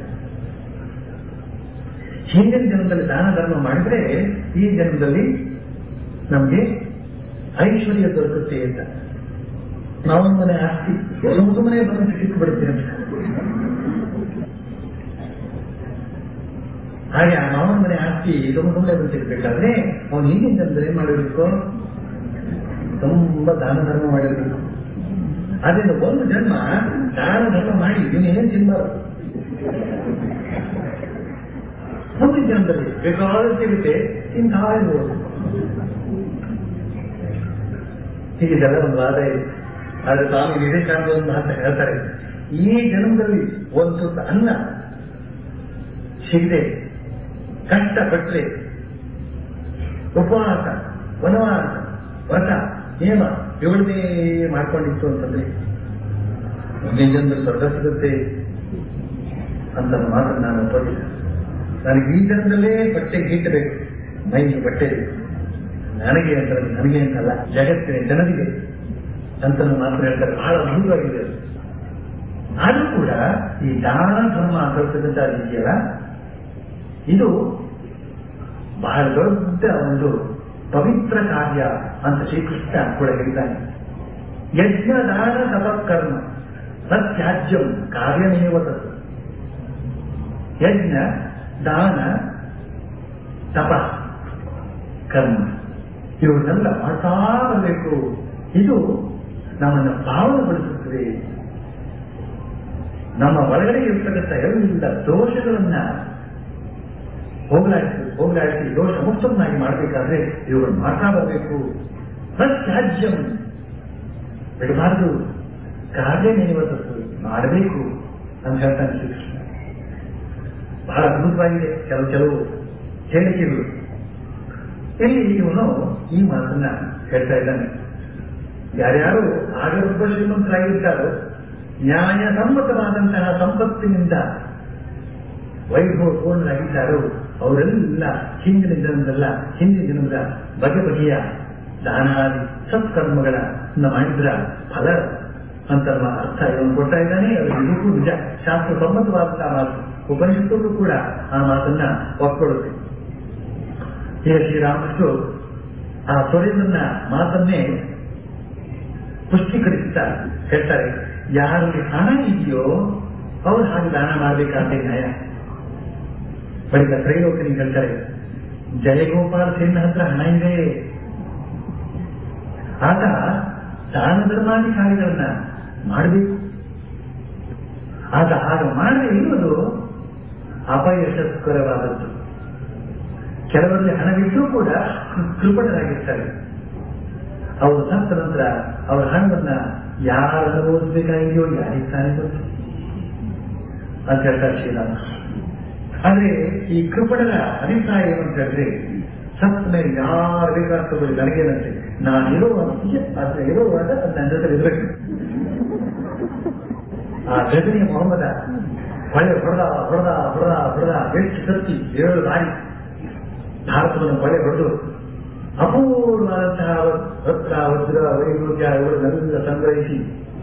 ಹಿಂದಿನ ಜನ್ಮದಲ್ಲಿ ದಾನ ಧರ್ಮ ಮಾಡಿದ್ರೆ ಈ ಜನ್ಮದಲ್ಲಿ ನಮ್ಗೆ ಐಶ್ವರ್ಯ ದೊರಕುತ್ತೆ ಅಂತ ಮಾವನ ಮನೆ ಆಸ್ತಿ ಒಂದು ಮನೆ ಬಂದು ಸಿಕ್ಕು ಬಿಡುತ್ತೆ ಅಂತ ಹಾಗೆ ಆ ಮಾವನ ಮನೆ ಆಸ್ತಿ ಇದೊಂದು ಸುಮ್ಮನೆ ಬಂದು ಸಿಗ್ಬೇಕಾದ್ರೆ ಅವನು ಹಿಂದಿನ ಜನ್ಮದಲ್ಲಿ ಏನ್ ಮಾಡಬೇಕು ತುಂಬಾ ದಾನ ಧರ್ಮ ಮಾಡಿರ್ಬೇಕು ಆದ್ರಿಂದ ಒಂದು ಜನ್ಮ ದಾನ ಧರ್ಮ ಮಾಡಿ ಇನ್ನೇನು ತಿನ್ಬಾರ್ದು ಮುಂದಿನ ಜನ್ಮದಲ್ಲಿ ಬೇಕಾದ ಸಿಗುತ್ತೆ ತಿಂತಾ ಇರ್ಬೋದು ಹೀಗಿದೆಲ್ಲ ಒಂದು ವಾದ ಇದೆ ಆದ್ರೆ ಸ್ವಾಮಿ ವಿವೇಕಾನಂದ ಒಂದು ಮಾತು ಹೇಳ್ತಾರೆ ಈ ಜನ್ಮದಲ್ಲಿ ಒಂದು ತುತ್ತು ಅನ್ನ ಸಿಗದೆ ಕಷ್ಟಪಟ್ಟರೆ ಉಪವಾಸ ವನವಾಸ ವ್ರತ ನಿಯಮ ಇವುಗಳನ್ನೇ ಮಾಡ್ಕೊಂಡಿತ್ತು ಅಂತಂದ್ರೆ ಮುಂದಿನ ಜನ್ಮದಲ್ಲಿ ಸ್ವರ್ಗ ಸಿಗುತ್ತೆ ಅಂತ ಮಾತನ್ನು ನಾನು ಒಪ್ಪಲಿಲ್ಲ ನನಗೆ ಈ ಜನ್ಮದಲ್ಲೇ ಬಟ್ಟೆ ಗೀಟಬೇಕು ಮೈಗೆ ಬಟ್ಟೆ ಬೇಕು ನನಗೆ ಅಂತ ನನಗೆ ಅಂತಲ್ಲ ಜಗತ್ತಿನ ಜನರಿಗೆ ಅಂತ ಮಾತ್ರ ಹೇಳ್ತಾರೆ ಬಹಳ ಅದ್ಭುತವಾಗಿದೆ ಅದು. ಆದ್ರೂ ಕೂಡ ಈ ದಾನ ಧರ್ಮ ಕಲ್ಪದಂತ ಇದೆಯಲ್ಲ ಇದು ಬಹಳ ದೊಡ್ಡ ಒಂದು ಪವಿತ್ರ ಕಾರ್ಯ ಅಂತ ಶ್ರೀಕೃಷ್ಣ ಕೂಡ ಹೇಳಿದ್ದಾನೆ ಯಜ್ಞ ದಾನ ತಪಕರ್ಮ ಸತ್ಯಾಜ್ಯಂ ಕಾರ್ಯಮೇವ ತತ್ ಯಜ್ಞ ದಾನ ತಪ ಕರ್ಮ ಇವುಗಳನ್ನೆಲ್ಲ ಮಾಡ್ತಾ ಬರಬೇಕು ಇದು ನಮ್ಮನ್ನು ಪಾವನಗೊಳಿಸುತ್ತದೆ ನಮ್ಮ ಒಳಗಡೆ ಇರ್ತಕ್ಕಂಥ ಎಲ್ಲ ದೋಷಗಳನ್ನ ಹೋಗಲಾಡಿಸಿ ಹೋಗಲಾಡಿಸಿ ದೋಷ ಮುಕ್ತವನ್ನಾಗಿ ಮಾಡಬೇಕಾದ್ರೆ ಇವುಗಳನ್ನು ಮಾಡ್ತಾ ಬರಬೇಕು ಸತ್ಯಾಜ್ಯಂ ಬಿಡಬಾರದು ಕಾರ್ಯ ನಿವತ್ತು ಮಾಡಬೇಕು ಅಂತ ಹೇಳ್ತಾನೆ ಶ್ರೀಕೃಷ್ಣ ಬಹಳ ಅದ್ಭುತವಾಗಿದೆ ಕೆಲವು ಕೆಲವು ಹೇಳಿಕೆಗಳು ಇಲ್ಲಿ ಇವನು ಈ ಮಾತನ್ನ ಹೇಳ್ತಾ ಇದ್ದಾನೆ ಯಾರ್ಯಾರು ಆಗರ್ಭ ಶ್ರೀಮಂತರಾಗಿರ್ತಾರೋ ನ್ಯಾಯಸಮ್ಮತವಾದಂತಹ ಸಂಪತ್ತಿನಿಂದ ವೈಭವ ಪೂರ್ಣರಾಗಿದ್ದಾರೋ ಅವರೆಲ್ಲ ಹಿಂದಿನ ಜನ್ಮದಲ್ಲ ಹಿಂದಿನ ಜನ್ಮದ ಬಗೆ ಬಗೆಯ ದಾನಾದಿ ಸತ್ಕರ್ಮಗಳ ಮಾಡಿದ್ರ ಫಲ ಅಂತ ಅರ್ಥ ಇವನು ಕೊಡ್ತಾ ಇದ್ದಾನೆ ಅದು ನಿಜಕ್ಕೂ ನಿಜ ಶಾಸ್ತ್ರ ಸಮ್ಮತವಾದಂತಹ ಮಾತು ಉಪನಿಷತ್ತುಗಳು ಕೂಡ ಆ ಮಾತನ್ನ ಒಪ್ಕೊಳ್ಳುತ್ತೆ ಈಗ ಶ್ರೀರಾಮಕೃಷ್ಣ ಆ ಸುರೇಂದ್ರನ ಮಾತನ್ನೇ ಪುಷ್ಟೀಕರಿಸುತ್ತಾ ಹೇಳ್ತಾರೆ ಯಾರಿಗೆ ಹಣ ಇದೆಯೋ ಅವ್ರು ಹಾಗೆ ದಾನ ಮಾಡಬೇಕಾದ್ರೆ ನ್ಯಾಯ ಬಳಿಕ ತ್ರೈಲೋಕನಿಗೆ ಹೇಳ್ತಾರೆ ಜಯಗೋಪಾಲ್ ಸೇನ ಹತ್ರ ಹಣ ಇದೆ ಆತ ದಾನ ಧರ್ಮಾದಿ ಕಾರ್ಯಗಳನ್ನ ಮಾಡಬೇಕು ಆತ ಹಾಗೆ ಮಾಡದೆ ಇರುವುದು ಅಪಯಶಸ್ಕರವಾದದ್ದು ಕೆಲವರಲ್ಲಿ ಹಣವಿದ್ರೂ ಕೂಡ ಕೃಪಣರಾಗಿರ್ತಾರೆ ಅವರು ಸತ್ತ ನಂತರ ಅವರ ಹಣವನ್ನ ಯಾರು ಅನುಭವಿಸಬೇಕಾಗಿದೆಯೋ ಯಾರಿಗೆ ತಾನೇ ಗೊತ್ತು ಅಂತ ಹೇಳ್ತಾರೆ ಶ್ರೀರಾಮ ಆದ್ರೆ ಈ ಕೃಪಣರ ಅಭಿಪ್ರಾಯ ಏನು ಅಂತ ಹೇಳಿದ್ರೆ ಸತ್ತ ಮೇಲೆ ಯಾರು ಬೇಕಾಗ್ತದೆ ನನಗೇನಂತೆ ನಾನಿರುವ ಅದ್ರ ಇರುವಾಗ ಅದು ನನ್ನ ಜೊತೆ ಇರಬೇಕು ಆ ಗಜನಿ ಮೊಹಮ್ಮದ ಹೊಳೆ ಹೊಡೆದ ಹೊಡೆದ ಹೊಡೆದ ಹೊಡೆದ ಎಷ್ಟು ಸತ್ತಿ ಏಳು ದಾರಿ ಭಾರತವನ್ನು ಹೊಳೆ ಹೊಡೆದು ಅಪೂರ್ವವಾದಂತಹ ರತ್ನ ವಜ್ರ ವೈರೋಗ್ಯ ಇವುಗಳನ್ನೆಲ್ಲ ಸಂಗ್ರಹಿಸಿ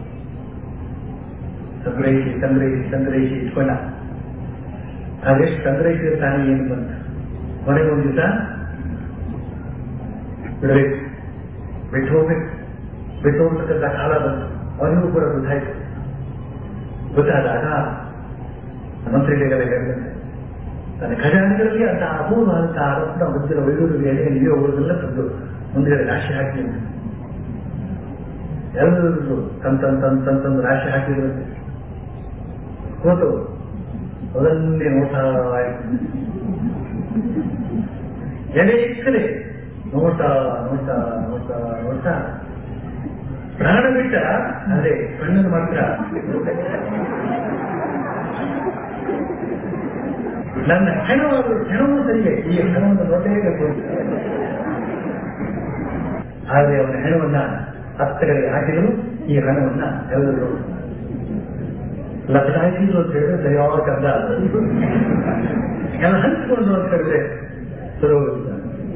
ಸಂಗ್ರಹಿಸಿ ಸಂಗ್ರಹಿಸಿ ಸಂಗ್ರಹಿಸಿ ಇಟ್ಕೊಂಡ ಅದೆಷ್ಟು ಸಂಗ್ರಹಿಸಿರ್ತಾನೆ ಏನು ಬಂತ ಕೊನೆಗೆ ಒಂದು ದಿವಸ ಬಿಡಬೇಕು ಬಿಟ್ಟು ಹೋಗ್ಬೇಕು ಬಿಟ್ಟು ಹೋಗ್ತಕ್ಕಂಥ ಕಾಲ ಬಂತು ಅವನಿಗೂ ಕೂಡ ಗೊತ್ತಾಯ್ತು ಗೊತ್ತಾದಾಗ ಮಂತ್ರಿಗಳಿಗೆಲ್ಲ ಹೇಳಿದಂತೆ ತನ್ನ ಖಜಾನೆಗಳಲ್ಲಿ ಅಂತ ಅಪೂರ್ವವಾದಂತಹ ರತ್ನ ವಜ್ರ ವೈರೂರಿಗೆ ಎಣ್ಣೆ ಹೋಗೋದೆಲ್ಲ ತಂದು ಮುಂದ್ಗಡೆ ರಾಶಿ ಹಾಕಿ ಅಂತ. ಎಲ್ಲರೂ ತನ್ ತನ್ ತನ್ ತನ್ ತಂದು ರಾಶಿ ಹಾಕಿದ್ರಂತೆ ಕೂತು ಅದನ್ನೇ ನೋಡ್ತಾ ಆಯ್ತು ಎಲೆ ಇಕ್ಕದೆ ನೋಡ್ತಾ ನೋಡ್ತಾ ನೋಡ್ತಾ ನೋಡ್ತಾ ಪ್ರಾಣ ಬಿಟ್ಟ ಅದೇ ಕಣ್ಣನ್ನು ಮಾತ್ರ ನನ್ನ ಹೆಣವಾದ ಹೆಣವು ಸರಿಯೇ ಈ ಹೆಣವನ್ನು ನೋಡಲೇಬೇಕು ಆದರೆ ಅವನ ಹೆಣವನ್ನ ಹತ್ತಗಳಿಗೆ ಹಾಕಿದರು ಈ ಹಣವನ್ನ ಎಲ್ಲರೂ ಲಪಟಾಯಿಸಿದ್ರು ಅಂತ ಹೇಳಿದ್ರೆ ಸರಿಯಾದ ಕರ್ದ ಎಲ್ಲ ಹಂಚಿಕೊಂಡು ಅಂತ ಹೇಳಿದ್ರೆ ಸರೋಗಿಲ್ಲ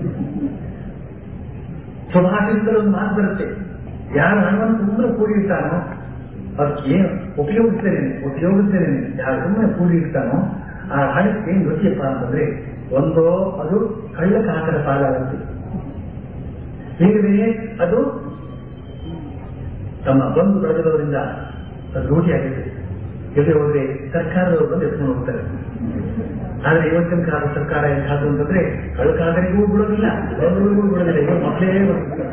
ಸುಭಾಷಿತದಲ್ಲಿ ಒಂದು ಮಾತು ಬರುತ್ತೆ ಯಾರು ಹಣವನ್ನು ಸುಮ್ಮನೆ ಕೂಡಿರ್ತಾನೋ ಅದಕ್ಕೆ ಏನು ಉಪಯೋಗಿಸ್ತೇನೆ ಉಪಯೋಗಿಸ್ತೇನೆ ಯಾರು ಸುಮ್ಮನೆ ಕೂಡಿರ್ತಾನೋ ಆ ಹಣಕ್ಕೆ ಏನು ಗತಿಯಪ್ಪ ಅಂತಂದ್ರೆ ಒಂದು ಅದು ಕಳ್ಳ ಕಾಕರ ಪಾಲಾಗುತ್ತೆ ಹೀಗೆ ಅದು ತಮ್ಮ ಬಂಧು ಬಳಗದವರಿಂದ ಅದು ರೂಢಿಯಾಗಿದೆ ಎಲ್ಲಿ ಹೋದ್ರೆ ಸರ್ಕಾರದವರು ಬಂದು ಎತ್ಕೊಂಡು ಹೋಗ್ತಾರೆ ಆದ್ರೆ ಇವತ್ತಿನ ಕಾಲ ಸರ್ಕಾರ ಎಂಥದ್ದು ಅಂತಂದ್ರೆ ಕಳ್ಳಕಾಗರಿಗೂ ಬಿಡೋದಿಲ್ಲ ಬಂಧುಗಳಿಗೂ ಬಿಡೋದಿಲ್ಲ ಇವರು ಮಕ್ಕಳೇ ಬರ್ತಾರೆ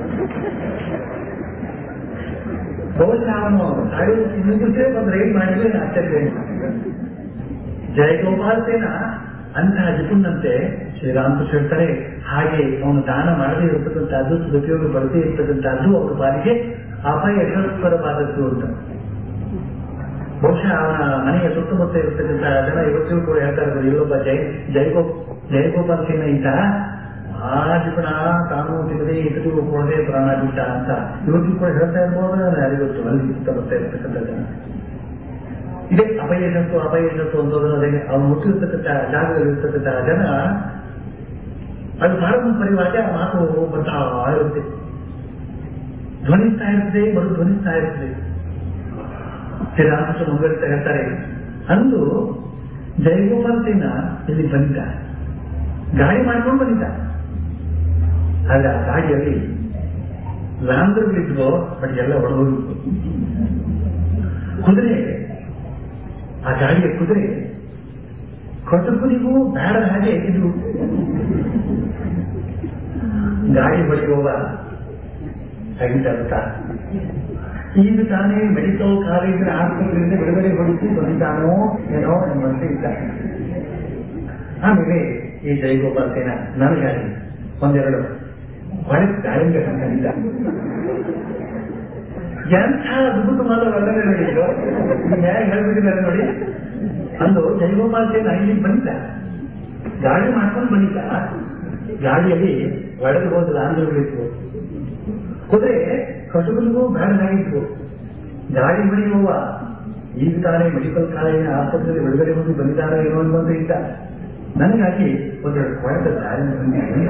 ಬಹುಶಃ ಅವನು ಸಾಡಿ ಇನ್ನೊಂದು ದಿವಸ ಬಂದು ರೈಡ್ ಮಾಡಿದ್ರೆ ಆಶ್ಚರ್ಯ ಇಲ್ಲ. ಜಯಗೋಪಾಲ್ ಸೇನ ಅಂತಹ ಜಿಪುಣ್ಣಂತೆ ಶ್ರೀರಾಮಕೃಷ್ಣ ಹೇಳ್ತಾರೆ ಹಾಗೆ ಅವನು ದಾನ ಮಾಡದೇ ಇರತಕ್ಕಂಥದ್ದು ಸದುಪಯೋಗ ಬಳಸದೇ ಇರ್ತಕ್ಕಂಥದ್ದು ಅವರ ಪಾಲಿಗೆ ಅಪಾಯ ಯಶಸ್ವರವಾದದ್ದು ಅಂತ ಬಹುಶಃ ಅವನ ಮನೆಯ ಸುತ್ತಮುತ್ತ ಇರ್ತಕ್ಕಂಥ ಜನ ಇವತ್ತಿಗೂ ಕೂಡ ಹೇಳ್ತಾ ಇರ್ಬೋದು ಇಲ್ಲೊಬ್ಬ ಜೈ ಜೈಗೋ ಜಯಗೋಪಾಲ್ ಸೇನ ಇದ್ದ ಆ ಜಿಪುಣ ತಾನು ತಿನ್ನದೆ ಇತರಿಗೂ ಕೊಡದೆ ಪ್ರಾಣ ಬಿಟ್ಟ ಅಂತ ಇವತ್ತಿಗೂ ಕೂಡ ಹೇಳ್ತಾ ಇರ್ಬೋದು ಯಾರಿಗೊತ್ತು ಅಲ್ಲಿ ಸುತ್ತಮುತ್ತ ಇರ್ತಕ್ಕಂಥ ಜನ ಇದೇ ಅಪಯಶಸ್ಸು ಅಪಯಶಸ್ಸು ಅಂತೋದ್ರೆ ಅದೇ ಅವನು ಹುಟ್ಟಿರ್ತಕ್ಕಂಥ ಜಾಗದಲ್ಲಿ ಇರ್ತಕ್ಕಂಥ ಜನ ಅದು ಪಾರಂಪರ್ಯವಾಗಿ ಆ ಮಾತು ಬರ್ತಾ ಇರುತ್ತೆ ಧ್ವನಿಸ್ತಾ ಇರ್ತದೆ ಮರು ಧ್ವನಿಸ್ತಾ ಇರ್ತದೆ ಶ್ರೀರಾಮಕೃಷ್ಣ ಮುಂಗಡಿತ ಹೇಳ್ತಾರೆ ಅಂದು ಜಯಗೋಪಾಲ್ ಸೇನ ಇಲ್ಲಿ ಬಂದಿದ್ದ ಗಾಡಿ ಮಾಡ್ಕೊಂಡು ಬಂದಿದ್ದ ಆದ್ರೆ ಆ ಗಾಡಿಯಲ್ಲಿ ಲಾಂಧ್ರಗಳಿದ್ವೋ ಬಟ್ ಎಲ್ಲ ಹೊಡೆದೋಗಿತ್ತು ಕುದುರೆ ಆ ಗಾಡಿಯ ಕುದುರೆ ಕೊಟ್ಟಕುದಿಗೂ ಬೇಡದ ಹಾಗೆ ಇದು ಗಾಡಿ ಬಳಿ ಹೋಗ ತೆಗಿತಾ ಈಗ ತಾನೇ ಮೆಡಿಕಲ್ ಕಾಲೇಜಿನ ಆಸ್ಪತ್ರೆಯಿಂದ ಬಿಡುಗಡೆ ಹೊಡಿಸಿ ಬಂದಿದ್ದಾನೋ ಏನೋ ಎಂಬಂತೆ ಇದ್ದ ಆಮೇಲೆ ಈ ಜಯಗೋಪಾಲ್ ಸೇನ ನನ್ನ ಗಾಡಿ ಒಂದೆರಡು ಹೊಳೆ ದಾಳಿಂಬೆ ಕಂಡಿದ್ದ ಎಂಥ ಅದ್ಭುತ ಮಾತುಗಳೆಲ್ಲ ನೋಡಿದ್ರು ಹೇಗೆ ಹೇಳ್ಬಿಟ್ಟಿದ್ದಾರೆ ನೋಡಿ ಅಂದು ಜಯಗೋಪಾಲ್ ಸೇನ ಇಲ್ಲಿ ಬಂದಿದ್ದ ಗಾಡಿ ಮಾಡ್ಕೊಂಡು ಬಂದಿದ್ದ ಗಾಡಿಯಲ್ಲಿ ಒಡೆದು ಹೋದ ಆಂಧ್ರಗಳಿತ್ತು ಕುದುರೆ ಕಸುಬುಲಿಗೂ ಬೇಡದಾಗಿತ್ತು ಗಾಡಿ ಬಳಿ ಹೋಗುವ ಈಗ ತಾನೇ ಮೆಡಿಕಲ್ ಕಾಲೇಜಿನ ಆಸ್ಪತ್ರೆಯಲ್ಲಿ ಬಿಡುಗಡೆ ಹೊಂದಿ ಬಂದಿದ್ದಾರೋ ಏನೋ ಅಂತ ಇದ್ದ ನನಗಾಗಿ ಒಂದೆರಡು ಕೊಳೆತ ದಾರಿ ಬಂದಿದ್ದೀನಿ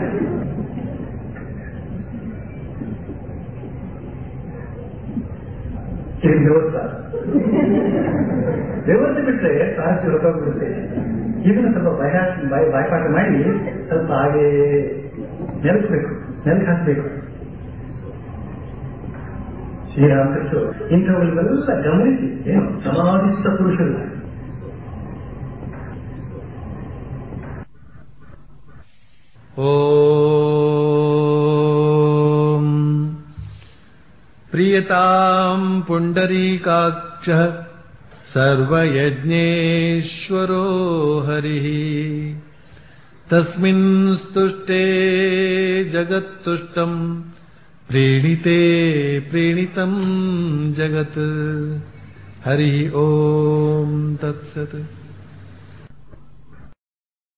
ಇದು ವ್ಯವಸ್ಥೆ ವ್ಯವಸ್ಥೆ ಬಿಟ್ಟರೆ ಸಾಹಿತ್ಯ ಹೊರಟೋಗ್ಬಿಡುತ್ತೆ ಇದನ್ನು ಸ್ವಲ್ಪ ಭಯ ಬಾಯಿ ಬಾಯ್ಪಾಠ ಮಾಡಿ ಸ್ವಲ್ಪ ಹಾಗೆ ನೆಲೆಸ್ಬೇಕು ನೆಲಕ್ಕೆ ಹಾಕಬೇಕು ಶ್ರೀರಾಮಕೃಷ್ಣ ಇಂಥವುಗಳನ್ನೆಲ್ಲ ಗಮನಿಸಿ ಏನು ಸಮಾಧಿಸಿದ ಪುರುಷರು ॐ प्रियताम् पुण्डरीकाक्षः सर्वयज्ञेश्वरो हरिः तस्मिन् स्तुष्टे जगत्तुष्टम् प्रीणिते प्रीणितम् जगत् हरिः ॐ तत्सत्